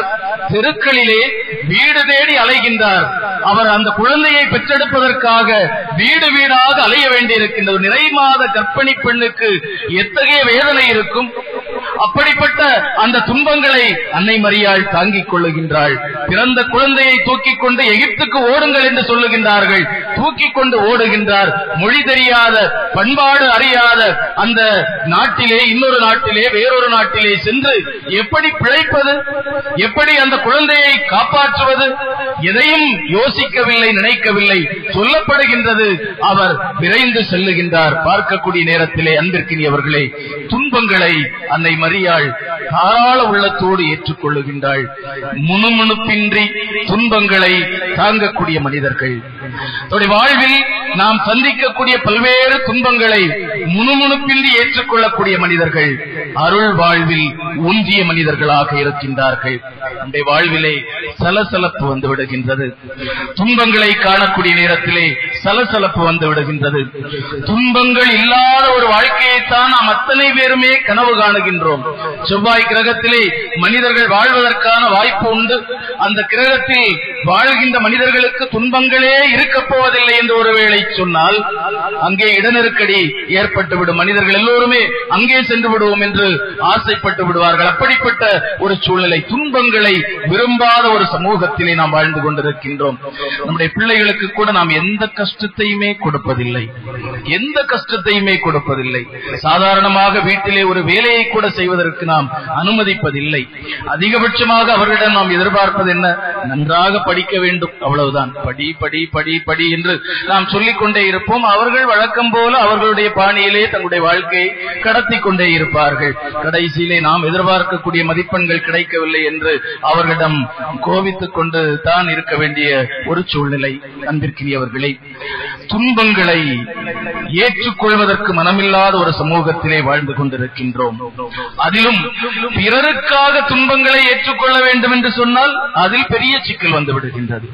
தெருக்களிலே வீடு தேடி அலைகின்றார் அவர் அந்த குழந்தையை பெற்றெடுப்பதற்காக வீடு வீடாக அலைய வேண்டியிருக்கின்றது நிறை மாத கர்ப்பிணி பெண்ணுக்கு எத்தகைய வேதனை இருக்கும் அப்படிப்பட்ட அந்த துன்பங்களை அன்னை மரியாள் தாங்கிக் கொள்ளுகின்றாள் பிறந்த குழந்தையை தூக்கிக் கொண்டு எகிப்துக்கு ஓடுங்கள் என்று சொல்லுகின்றார்கள் தூக்கிக் கொண்டு ஓடுகின்றார் மொழி தெரியாத பண்பாடு அறியாத அந்த நாட்டிலே இன்னொரு நாட்டிலே வேறொரு நாட்டிலே சென்று எப்படி பிழைப்பது எப்படி அந்த குழந்தையை காப்பாற்றுவது எதையும் யோசிக்கவில்லை நினைக்கவில்லை சொல்லப்படுகின்றது அவர் விரைந்து செல்லுகின்றார் பார்க்கக்கூடிய நேரத்திலே அன்பிற்கினியவர்களே துன்பங்களை அன்னை மரியாள் தாராள உள்ளத்தோடு ஏற்றுக்கொள்ளுகின்றாள் முணுமுணுப்பின்றி துன்பங்களை தாங்கக்கூடிய மனிதர்கள் தன்னுடைய வாழ்வில் நாம் சந்திக்கக்கூடிய பல்வேறு துன்பங்களை முணுமுணுப்பின்றி ஏற்றுக்கொள்ளக்கூடிய மனிதர்கள் அருள் வாழ்வில் ஊன்றிய மனிதர்களாக இருக்கின்றார்கள் நம்முடைய வாழ்விலே சலசலப்பு வந்து விடுகின்றது துன்பங்களை காணக்கூடிய நேரத்திலே சலசலப்பு வந்து விடுகின்றது துன்பங்கள் இல்லாத ஒரு வாழ்க்கையைத்தான் நாம் அத்தனை பேருமே கனவு காணுகின்றோம் செவ்வாய் கிரகத்திலே மனிதர்கள் வாழ்வதற்கான வாய்ப்பு உண்டு அந்த கிரகத்தில் வாழ்கின்ற மனிதர்களுக்கு துன்பங்களே இருக்கப் போவதில்லை என்று ஒருவேளை சொன்னால் அங்கே இடநெருக்கடி ஏற்பட்டுவிடும் மனிதர்கள் எல்லோருமே அங்கே சென்று விடுவோம் என்று ஆசைப்பட்டு விடுவார்கள் அப்படிப்பட்ட ஒரு சூழ்நிலை துன்பங்களை விரும்பாத ஒரு சமூகத்திலே நாம் வாழ்ந்து கொண்டிருக்கின்றோம் நம்முடைய பிள்ளைகளுக்கு கூட நாம் எந்த கஷ்டத்தையுமே கொடுப்பதில்லை எந்த கஷ்டத்தையுமே கொடுப்பதில்லை சாதாரணமாக வீட்டிலே ஒரு வேலையை கூட செய்வதற்கு நாம் அனுமதிப்பதில்லை அதிகபட்சமாக அவர்களிடம் நாம் எதிர்பார்ப்பது என்ன நன்றாக படிக்க வேண்டும் அவ்வளவுதான் படி படி படி படி என்று நாம் சொல்லிக் கொண்டே இருப்போம் அவர்கள் வழக்கம் போல அவர்களுடைய பாணியிலே தங்களுடைய வாழ்க்கையை கடத்தி கொண்டே இருப்பார்கள் கடைசியிலே நாம் எதிர்பார்க்கக்கூடிய மதிப்பெண்கள் கிடைக்கவில்லை என்று அவர்களிடம் கோபித்துக் கொண்டு தான் இருக்க வேண்டிய ஒரு சூழ்நிலை அன்பிற்கினியவர்களே துன்பங்களை ஏற்றுக்கொள்வதற்கு மனமில்லாத ஒரு சமூகத்திலே வாழ்ந்து கொண்டிருக்கின்றோம் அதிலும் பிறருக்காக துன்பங்களை ஏற்றுக்கொள்ள வேண்டும் என்று சொன்னால் அதில் பெரிய சிக்கல் வந்து விடுகின்றது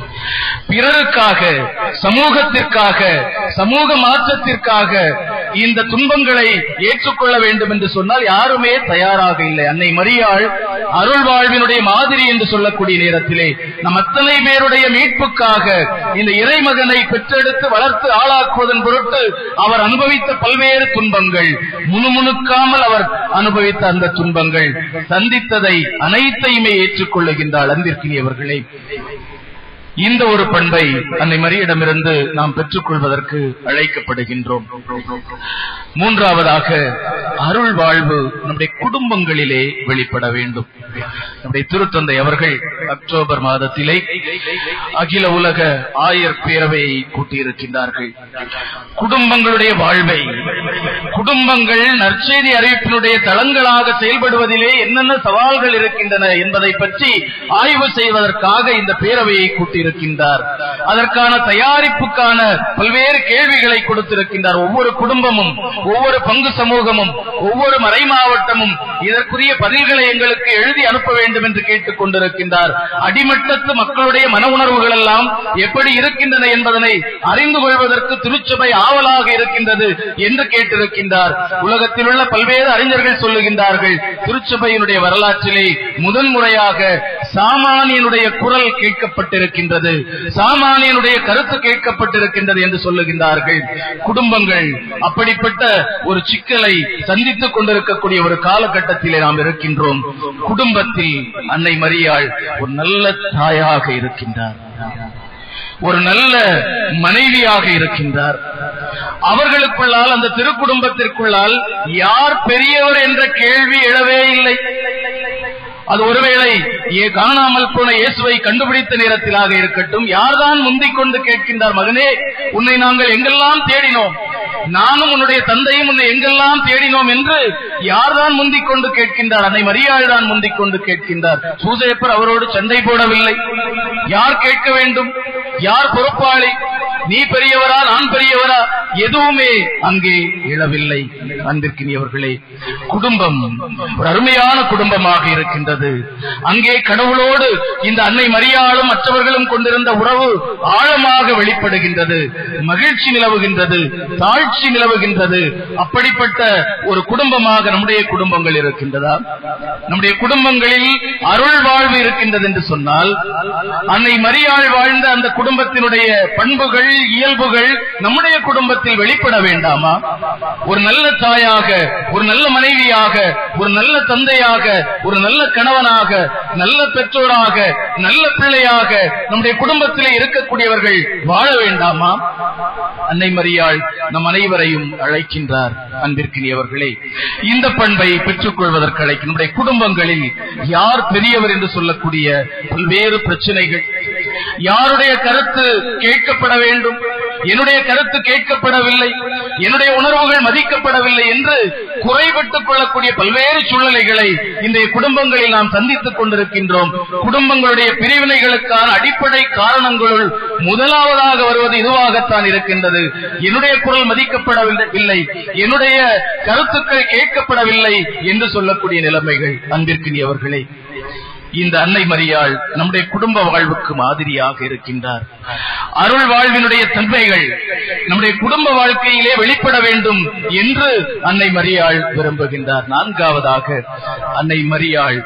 பிறருக்காக சமூகத்திற்காக சமூக மாற்றத்திற்காக இந்த துன்பங்களை ஏற்றுக்கொள்ள வேண்டும் என்று சொன்னால் யாருமே தயாராக இல்லை அன்னை மரியாள் அருள் வாழ்வினுடைய மாதிரி என்று சொல்லக்கூடிய நேரத்திலே நம் அத்தனை பேருடைய மீட்புக்காக இந்த இறைமகனை பெற்றெடுத்து வளர்த்து ஆளாக்குவதன் பொருட்டு அவர் அனுபவித்த பல்வேறு துன்பங்கள் முணுமுணுக்காமல் அவர் அனுபவித்த அந்த துன்பங்கள் சந்தித்ததை அனைத்தையுமே ஏற்றுக்கொள்ளுகின்றார் அன்பிற்கினியவர்களே இந்த ஒரு பண்பை அன்னை மரியிடமிருந்து நாம் பெற்றுக்கொள்வதற்கு அழைக்கப்படுகின்றோம் மூன்றாவதாக அருள் வாழ்வு நம்முடைய குடும்பங்களிலே வெளிப்பட வேண்டும் நம்முடைய திருத்தந்தை அவர்கள் அக்டோபர் மாதத்திலே அகில உலக ஆயர் பேரவையை கூட்டியிருக்கின்றார்கள் குடும்பங்களுடைய வாழ்வை குடும்பங்கள் நற்செய்தி அறிவிப்பினுடைய தளங்களாக செயல்படுவதிலே என்னென்ன சவால்கள் இருக்கின்றன என்பதை பற்றி ஆய்வு செய்வதற்காக இந்த பேரவையை கூட்டியிருக்கின்றார் அதற்கான தயாரிப்புக்கான பல்வேறு கேள்விகளை கொடுத்திருக்கின்றார் ஒவ்வொரு குடும்பமும் ஒவ்வொரு பங்கு சமூகமும் ஒவ்வொரு மறை மாவட்டமும் இதற்குரிய பதில்களை எங்களுக்கு எழுதி அனுப்ப வேண்டும் என்று கேட்டுக் கொண்டிருக்கின்றார் அடிமட்டத்து மக்களுடைய மன உணர்வுகள் எல்லாம் எப்படி இருக்கின்றன என்பதனை அறிந்து கொள்வதற்கு திருச்சபை ஆவலாக இருக்கின்றது என்று கேட்டிருக்கின்றார் உலகத்தில் உள்ள பல்வேறு அறிஞர்கள் சொல்லுகின்றார்கள் திருச்சபையினுடைய வரலாற்றிலே முதன்முறையாக சாமானியனுடைய குரல் கேட்கப்பட்டிருக்கின்றது சாமானியனுடைய கருத்து கேட்கப்பட்டிருக்கின்றது என்று சொல்லுகின்றார்கள் குடும்பங்கள் அப்படிப்பட்ட ஒரு சிக்கலை சந்தித்துக் கொண்டிருக்கக்கூடிய ஒரு காலகட்டத்திலே நாம் இருக்கின்றோம் குடும்பத்தில் அன்னை மரியாள் ஒரு நல்ல தாயாக இருக்கின்றார் ஒரு நல்ல மனைவியாக இருக்கின்றார் அவர்களுக்குள்ளால் அந்த திருக்குடும்பத்திற்குள்ளால் யார் பெரியவர் என்ற கேள்வி எழவே இல்லை அது ஒருவேளை ஏ காணாமல் போன இயேசுவை கண்டுபிடித்த நேரத்திலாக இருக்கட்டும் யார்தான் முந்திக் கொண்டு கேட்கின்றார் மகனே உன்னை நாங்கள் எங்கெல்லாம் தேடினோம் நானும் உன்னுடைய தந்தையும் உன்னை எங்கெல்லாம் தேடினோம் என்று யார்தான் முந்திக் கொண்டு கேட்கின்றார் அன்னை மரியாள் தான் முந்திக் கொண்டு கேட்கின்றார் சூசையப்பர் அவரோடு சண்டை போடவில்லை யார் கேட்க வேண்டும் யார் பொறுப்பாளி நீ பெரியவரா நான் பெரியவரா எதுவுமே அங்கே எழவில்லை அன்பிற்கினியவர்களே குடும்பம் ஒரு அருமையான குடும்பமாக இருக்கின்றது அங்கே கடவுளோடு இந்த அன்னை மரியாளும் மற்றவர்களும் கொண்டிருந்த உறவு ஆழமாக வெளிப்படுகின்றது மகிழ்ச்சி நிலவுகின்றது தாழ்ச்சி நிலவுகின்றது அப்படிப்பட்ட ஒரு குடும்பமாக நம்முடைய குடும்பங்கள் இருக்கின்றதா நம்முடைய குடும்பங்களில் அருள் வாழ்வு இருக்கின்றது என்று சொன்னால் அன்னை மரியாள் வாழ்ந்த அந்த குடும்பத்தினுடைய பண்புகள் இயல்புகள் நம்முடைய குடும்பத்தில் வெளிப்பட வேண்டாமா ஒரு நல்ல தாயாக ஒரு நல்ல மனைவியாக ஒரு நல்ல தந்தையாக ஒரு நல்ல கணவனாக நல்ல பெற்றோராக நல்ல பிள்ளையாக நம்முடைய குடும்பத்திலே இருக்கக்கூடியவர்கள் வாழ வேண்டாமா அன்னை மரியாள் நம் அனைவரையும் அழைக்கின்றார் அன்பிற்கினியவர்களே இந்த பண்பை பெற்றுக் கொள்வதற்கு அழைக்கும் நம்முடைய குடும்பங்களில் யார் பெரியவர் என்று சொல்லக்கூடிய பல்வேறு பிரச்சனைகள் யாருடைய கருத்து கேட்கப்பட வேண்டும் என்னுடைய கருத்து கேட்கப்படவில்லை என்னுடைய உணர்வுகள் மதிக்கப்படவில்லை என்று குறைபட்டுக் கொள்ளக்கூடிய பல்வேறு சூழ்நிலைகளை இன்றைய குடும்பங்களில் நாம் சந்தித்துக் கொண்டிருக்கின்றோம் குடும்பங்களுடைய பிரிவினைகளுக்கான அடிப்படை காரணங்களுள் முதலாவதாக வருவது இதுவாகத்தான் இருக்கின்றது என்னுடைய குரல் மதிக்கப்படவில்லை என்னுடைய கருத்துக்கள் கேட்கப்படவில்லை என்று சொல்லக்கூடிய நிலைமைகள் அன்பிற்கினியவர்களே இந்த அன்னை மரியாள் நம்முடைய குடும்ப வாழ்வுக்கு மாதிரியாக இருக்கின்றார் அருள் வாழ்வினுடைய தன்மைகள் நம்முடைய குடும்ப வாழ்க்கையிலே வெளிப்பட வேண்டும் என்று அன்னை மரியாள் விரும்புகின்றார் நான்காவதாக அன்னை மரியாள்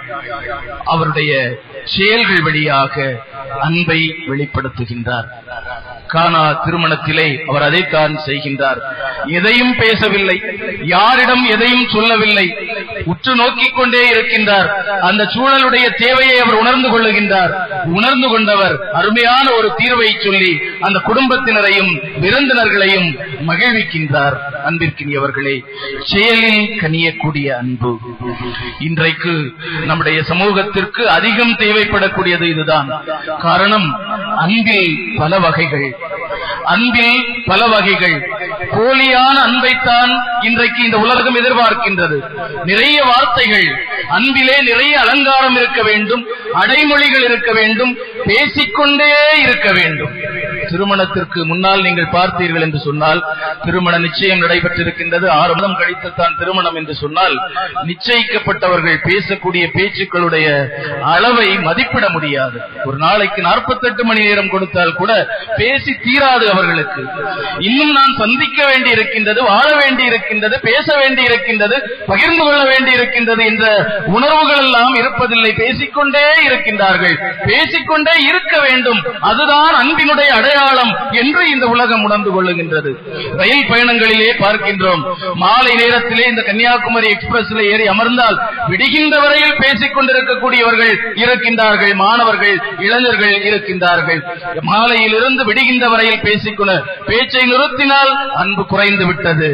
அவருடைய செயல்கள் வழியாக அன்பை வெளிப்படுத்துகின்றார் கானா திருமணத்திலே அவர் அதைத்தான் செய்கின்றார் எதையும் பேசவில்லை யாரிடம் எதையும் சொல்லவில்லை உற்று நோக்கிக் கொண்டே இருக்கின்றார் அந்த சூழலுடைய தேவையை அவர் உணர்ந்து கொள்ளுகின்றார் உணர்ந்து கொண்டவர் அருமையான ஒரு தீர்வை சொல்லி அந்த குடும்பத்தினரையும் விருந்தினர்களையும் மகிழ்விக்கின்றார் அன்பிற்கினியவர்களே செயலில் கனியக்கூடிய அன்பு இன்றைக்கு நம்முடைய சமூகத்திற்கு அதிகம் தேவைப்படக்கூடியது இதுதான் காரணம் அன்பில் பல வகைகள் அன்பில் பல வகைகள் போலியான அன்பைத்தான் இன்றைக்கு இந்த உலகம் எதிர்பார்க்கின்றது நிறைய வார்த்தைகள் அன்பிலே நிறைய அலங்காரம் இருக்க வேண்டும் அடைமொழிகள் இருக்க வேண்டும் பேசிக்கொண்டே இருக்க வேண்டும் திருமணத்திற்கு முன்னால் நீங்கள் பார்த்தீர்கள் என்று சொன்னால் திருமண நிச்சயம் நடைபெற்றிருக்கின்றது ஆறு மாதம் கழித்துத்தான் திருமணம் என்று சொன்னால் நிச்சயிக்கப்பட்டவர்கள் பேசக்கூடிய பேச்சுக்களுடைய அளவை மதிப்பிட முடியாது ஒரு நாளைக்கு நாற்பத்தெட்டு மணி நேரம் கொடுத்தால் கூட பேசி தீராது அவர்களுக்கு இன்னும் நான் சந்திக்க வேண்டி இருக்கின்றது வாழ வேண்டி இருக்கின்றது பேச வேண்டி இருக்கின்றது பகிர்ந்து கொள்ள வேண்டி இருக்கின்றது என்ற உணர்வுகள் எல்லாம் இருப்பதில்லை பேசிக்கொண்டே இருக்கின்றார்கள் பேசிக்கொண்டே இருக்க வேண்டும் அதுதான் அன்பினுடைய அடையாளம் என்று இந்த உலகம் உணர்ந்து கொள்ளுகின்றது ரயில் பயணங்களிலே பார்க்கின்றோம் மாலை நேரத்திலே இந்த கன்னியாகுமரி எக்ஸ்பிரஸ்ல ஏறி அமர்ந்தால் விடுகின்ற வரையில் பேசிக் கொண்டிருக்கக்கூடியவர்கள் இருக்கின்றார்கள் மாணவர்கள் இளைஞர்கள் இருக்கின்றார்கள் மாலையில் இருந்து விடுகின்ற வரையில் பேசிக்கொள்ள பேச்சை நிறுத்தினால் அன்பு குறைந்து விட்டது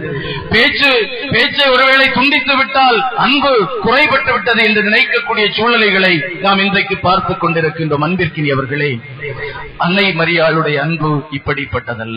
பேச்சு பேச்சை ஒருவேளை துண்டித்து விட்டால் அன்பு குறைபட்டு விட்டது என்று நினைக்கக்கூடிய சூழ்நிலைகளை நாம் இன்றைக்கு பார்த்துக் கொண்டிருக்கின்றோம் அன்பிற்கினியவர்களே அன்னை மரியாளுடைய அன்பு இப்படிப்பட்டதல்ல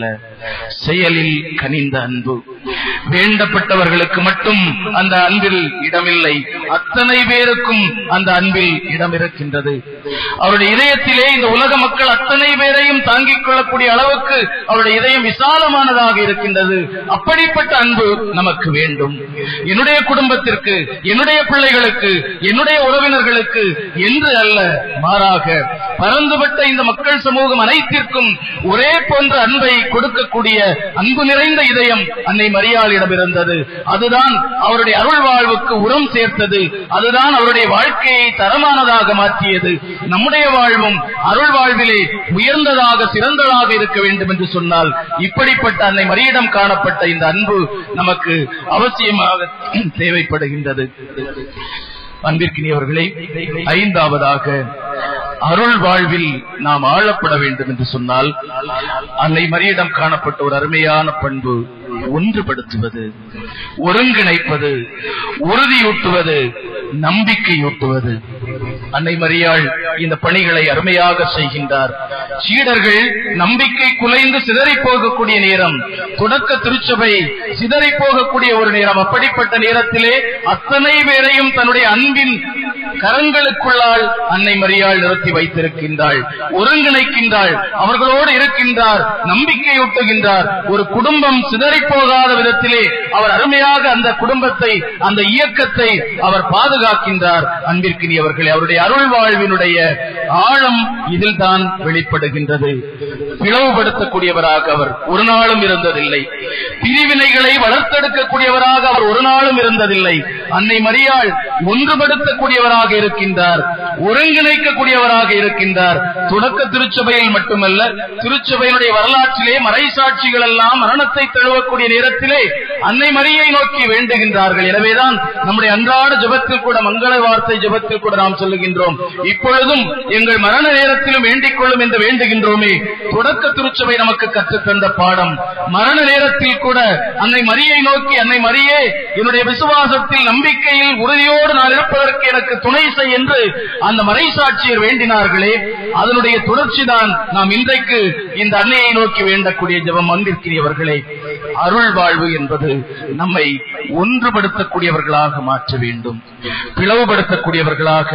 செயலில் கனிந்த அன்பு வேண்டப்பட்டவர்களுக்கு மட்டும் அந்த அன்பில் இடமில்லை அத்தனை பேருக்கும் அந்த அன்பில் இடம் இருக்கின்றது அவருடைய இதயத்திலே இந்த உலக மக்கள் அத்தனை பேரையும் தாங்கிக் கொள்ளக்கூடிய அளவுக்கு அவருடைய இதயம் விசாலமானதாக இருக்கின்றது அப்படிப்பட்ட அன்பு நமக்கு வேண்டும் என்னுடைய குடும்பத்திற்கு என்னுடைய பிள்ளைகளுக்கு என்னுடைய உறவினர்களுக்கு என்று அல்ல மாறாக பரந்துபட்ட இந்த மக்கள் சமூகம் அனைத்திற்கும் ஒரே போன்ற அன்பை கொடுக்கக்கூடிய அன்பு நிறைந்த இதயம் அன்னை மரியாளிடம் இருந்தது அதுதான் அவருடைய அருள் வாழ்வுக்கு உரம் சேர்த்தது அதுதான் அவருடைய வாழ்க்கையை தரமானதாக மாற்றியது நம்முடைய வாழ்வும் அருள் வாழ்விலே உயர்ந்ததாக சிறந்ததாக இருக்க வேண்டும் என்று சொன்னால் இப்படிப்பட்ட அன்னை மரியிடம் காணப்பட்ட இந்த அன்பு நமக்கு அவசியமாக தேவைப்படுகின்றது அன்பிற்கினியவர்களே ஐந்தாவதாக அருள் வாழ்வில் நாம் ஆழப்பட வேண்டும் என்று சொன்னால் அன்னை மரியிடம் காணப்பட்ட ஒரு அருமையான பண்பு ஒன்றுபடுத்துவது ஒருங்கிணைப்பது உறுதியூட்டுவது நம்பிக்கையூட்டுவது அன்னை மரியாள் இந்த பணிகளை அருமையாக செய்கின்றார் சீடர்கள் நம்பிக்கை குலைந்து சிதறி போகக்கூடிய நேரம் தொடக்க திருச்சபை சிதறி போகக்கூடிய ஒரு நேரம் அப்படிப்பட்ட நேரத்திலே அத்தனை பேரையும் தன்னுடைய அன்பின் கரங்களுக்குள்ளால் அன்னை மரியாள் நிறுத்தி வைத்திருக்கின்றாள் ஒருங்கிணைக்கின்றாள் அவர்களோடு இருக்கின்றார் நம்பிக்கையூட்டுகின்றார் ஒரு குடும்பம் சிதறி போகாத விதத்திலே அவர் அருமையாக அந்த குடும்பத்தை அந்த இயக்கத்தை அவர் பாதுகாக்கின்றார் அன்பிற்கினியவர்களே அவருடைய அருள் வாழ்வினுடைய ஆழம் இதில் தான் வெளிப்படுகின்றது பிளவுபடுத்தக்கூடியவராக அவர் ஒரு நாளும் இருந்ததில்லை பிரிவினைகளை வளர்த்தெடுக்கக்கூடியவராக அவர் ஒரு நாளும் இருந்ததில்லை அன்னை மரியாள் ஒன்றுபடுத்தக்கூடியவராக இருக்கின்றார் ஒருங்கிணைக்கக்கூடியவராக இருக்கின்றார் தொடக்க திருச்சபையில் மட்டுமல்ல திருச்சபையினுடைய வரலாற்றிலே மறைசாட்சிகள் எல்லாம் மரணத்தை தழுவக்கூடிய நேரத்திலே அன்னை மரியை நோக்கி வேண்டுகின்றார்கள் எனவேதான் நம்முடைய அன்றாட ஜபத்தில் கூட மங்கள வார்த்தை ஜபத்தில் கூட நாம் சொல்லுகின்றோம் இப்பொழுதும் எங்கள் மரண நேரத்திலும் வேண்டிக் கொள்ளும் என்று வேண்டுகின்றோமே தொடக்க திருச்சபை நமக்கு கற்றுத்தந்த பாடம் மரண நேரத்தில் கூட அன்னை மரியை நோக்கி அன்னை மரியே என்னுடைய விசுவாசத்தில் நம்பிக்கையில் உறுதியோடு நான் இருப்பதற்கு எனக்கு துணை செய் என்று அந்த மறைசாட்சியர் வேண்டினார்களே அதனுடைய தொடர்ச்சிதான் நாம் இன்றைக்கு இந்த அன்னையை நோக்கி வேண்டக்கூடிய ஜெபம் அன்பிற்கிறியவர்களே அருள் வாழ்வு என்பது நம்மை ஒன்றுபடுத்தக்கூடியவர்களாக மாற்ற வேண்டும் பிளவுபடுத்தக்கூடியவர்களாக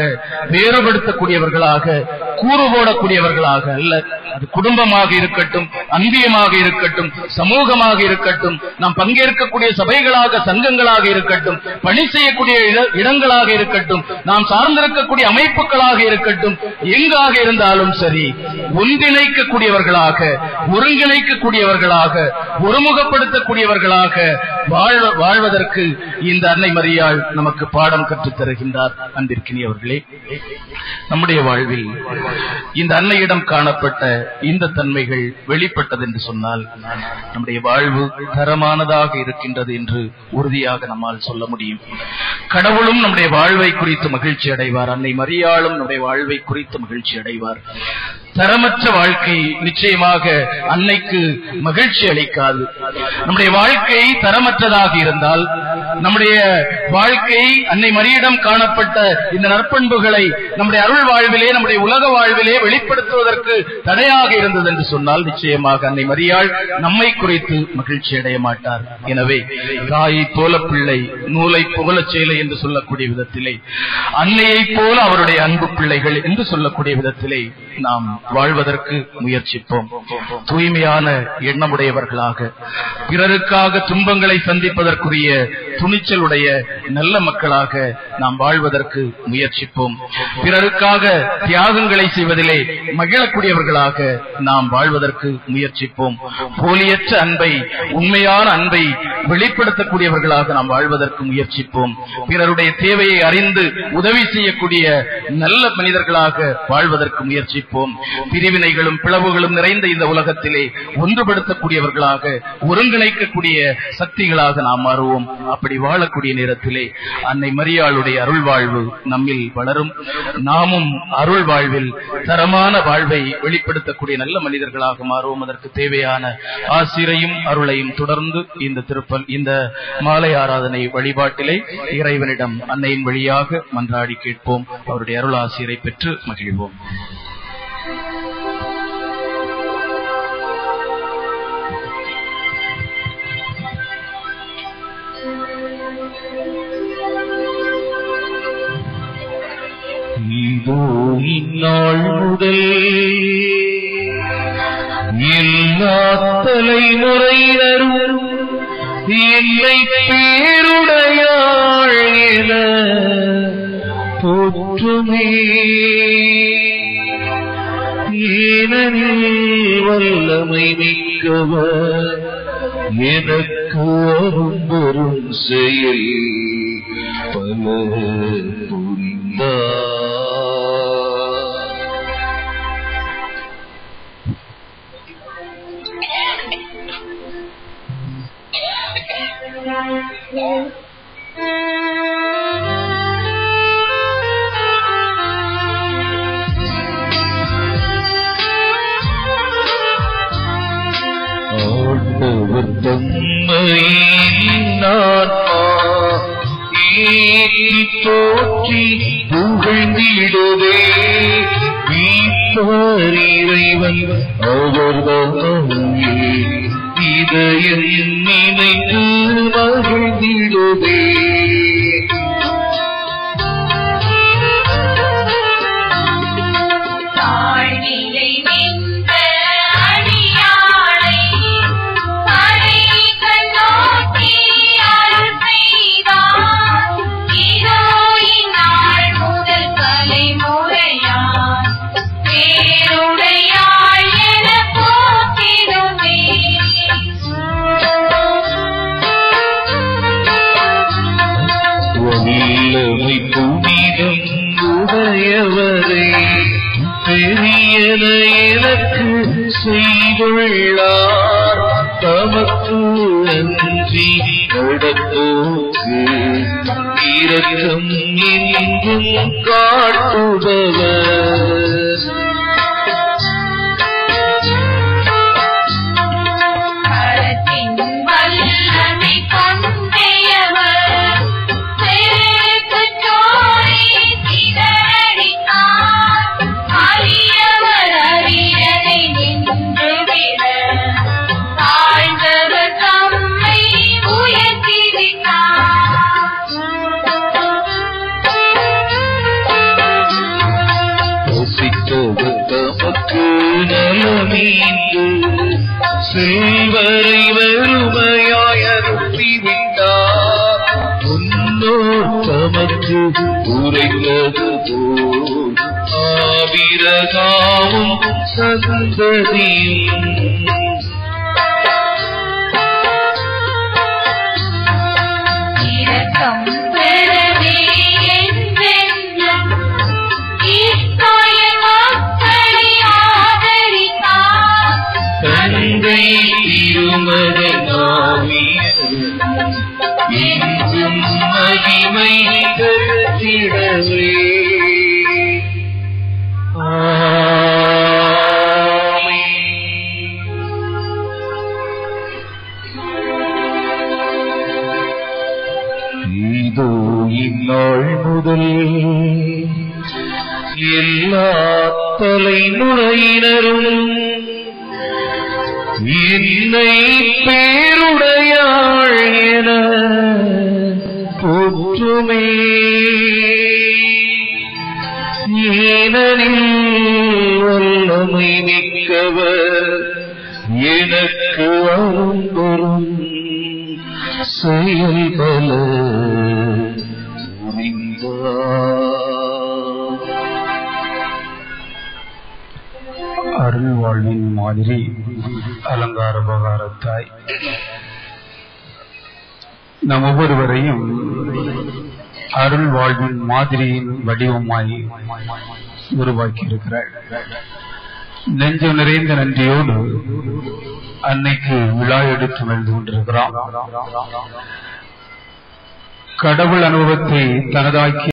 வேறுபடுத்தக்கூடியவர்களாக கூறு போடக்கூடியவர்களாக அல்ல அது குடும்பமாக இருக்கட்டும் அந்தியமாக இருக்கட்டும் சமூகமாக இருக்கட்டும் நாம் பங்கேற்கக்கூடிய சபைகளாக சங்கங்களாக இருக்கட்டும் பணி செய்யக்கூடிய இட- இடங்களாக இருக்கட்டும் நாம் சார்ந்திருக்கக்கூடிய அமைப்புகளாக இருக்கட்டும் எங்காக இருந்தாலும் சரி ஒன்றிணைக்கக்கூடியவர்களாக ஒருங்கிணைக்கக்கூடியவர்களாக ஒருமுகப்படுத்தக்கூடியவர்களாக வாழ்- வாழ்வதற்கு இந்த அன்னை மரியாள் நமக்கு பாடம் கற்றுத் தருகின்றார் அன்பிற்கினியவர்களே நம்முடைய வாழ்வில் இந்த அன்னையிடம் காணப்பட்ட இந்த தன்மைகள் வெளிப்பட்டது என்று சொன்னால் நம்முடைய வாழ்வு தரமானதாக இருக்கின்றது என்று உறுதியாக நம்மால் சொல்ல முடியும் கடவுளும் நம்முடைய வாழ்வை குறித்து மகிழ்ச்சி அடைவார் அன்னை மரியாளும் நம்முடைய வாழ்வை குறித்து மகிழ்ச்சி அடைவார் தரமற்ற வாழ்க்கை நிச்சயமாக அன்னைக்கு மகிழ்ச்சி அளிக்காது நம்முடைய வாழ்க்கை தரமற்றதாக இருந்தால் நம்முடைய வாழ்க்கை அன்னை மரியிடம் காணப்பட்ட இந்த நற்பண்புகளை நம்முடைய அருள் வாழ்விலே நம்முடைய உலக வாழ்விலே வெளிப்படுத்துவதற்கு தடையாக இருந்தது என்று சொன்னால் நிச்சயமாக அன்னை மரியாள் நம்மை குறித்து மகிழ்ச்சி அடைய மாட்டார் எனவே தாயை போல பிள்ளை நூலை புகழச் செயலை என்று சொல்லக்கூடிய விதத்திலே அன்னையைப் போல அவருடைய அன்பு பிள்ளைகள் என்று சொல்லக்கூடிய விதத்திலே நாம் வாழ்வதற்கு முயற்சிப்போம் தூய்மையான எண்ணமுடையவர்களாக பிறருக்காக துன்பங்களை சந்திப்பதற்குரிய துணிச்சலுடைய நல்ல மக்களாக நாம் வாழ்வதற்கு முயற்சிப்போம் பிறருக்காக தியாகங்களை செய்வதிலே மகிழக்கூடியவர்களாக நாம் வாழ்வதற்கு முயற்சிப்போம் போலியற்ற அன்பை உண்மையான அன்பை வெளிப்படுத்தக்கூடியவர்களாக நாம் வாழ்வதற்கு முயற்சிப்போம் பிறருடைய தேவையை அறிந்து உதவி செய்யக்கூடிய நல்ல மனிதர்களாக வாழ்வதற்கு முயற்சிப்போம் பிரிவினைகளும் பிளவுகளும் நிறைந்த இந்த உலகத்திலே ஒன்றுபடுத்தக்கூடியவர்களாக ஒருங்கிணைக்கக்கூடிய சக்திகளாக நாம் மாறுவோம் அப்படி வாழக்கூடிய நேரத்திலே அன்னை மரியாளுடைய அருள் வாழ்வு நம்மில் வளரும் நாமும் அருள் வாழ்வில் தரமான வாழ்வை வெளிப்படுத்தக்கூடிய நல்ல மனிதர்களாக மாறுவோம் அதற்கு தேவையான ஆசிரையும் அருளையும் தொடர்ந்து இந்த திருப்பல் இந்த மாலை ஆராதனை வழிபாட்டிலே இறைவனிடம் அன்னையின் வழியாக மன்றாடி கேட்போம் அவருடைய அருள் ஆசிரை பெற்று மகிழ்வோம்
இதோ இந்நாள் முதல் எல்லா தலைமுறையினரும் என்னை பேருடையாள் என போற்றுமே ஏனெனில் வல்லமை மிக்கவர் எனக்கு அரும்பெரும் செயல் பல புரிந்தார் ஆண்டவர் தம்மை ஆன்மா ஏற்றி போற்றி புகழ்ந்திடுதே மீட்பர் இறைவன் அவர்தானே இதயம் நினைத்து மகிழ்ந்திடுதே
தாழ்நிலை நின்ற அடியாளை அழைக்க நோக்கி அருள் செய்தார். இதோ இந்நாள் முதல் தலைமுறையார் பேருடையாள் எனப் போற்றிடுமே.
வல்லமை புனிதம் உடையவரே பெரியன எனக்கு செய்துள்ளார் தமக்கு அன்றி நடப்போக்கு இரக்கம் என்றும் காட்டுபவர்
கரத்தின் வல்லமை கொண்டையவர் செருக்குச் சோரை சிதறடித்தார். அரியவர் அரியணை நின்றுவிட தாழ்ந்தவர் தம்மை உயர்த்திவிட்டார்.
ரசித்தவர் தமக்கு நலமீந்து செல்வரை வெறுமையாய் அனுப்பிவிட்டார் முன்னோர் தமக்கு உரைத்தது போல் ஆபிரகாமும் சந்ததியும்
இரக்கம் பெறவே என்றென்றும் இஸ்ராயேல் மக்களை ஆதரித்தார்.
தந்தை திருமகனாவியரும் இன்றும் மகிமை கருத்திடவே இதோ இந்நாள் முதல் எல்லா தலைமுறையினரும் என்னை பேருடையாள் என போற்றுமே ஏனெனில் வல்லமை மிக்கவர் எனக்கு அரும்பெரும் செயல்பல புரிந்தார்
அருள் வாழ்வின் மாதிரி அலங்கார உபகாரத்தாய் நம் ஒவ்வொருவரையும் அருள் வாழ்வின் மாதிரியின் வடிவமாய் உருவாக்கி இருக்கிறாள் நெஞ்சம் நிறைந்த நன்றியோடு அன்னைக்கு விழா எடுத்து வந்து கொண்டிருக்கிறோம் கடவுள் அனுபவத்தை தனதாக்கி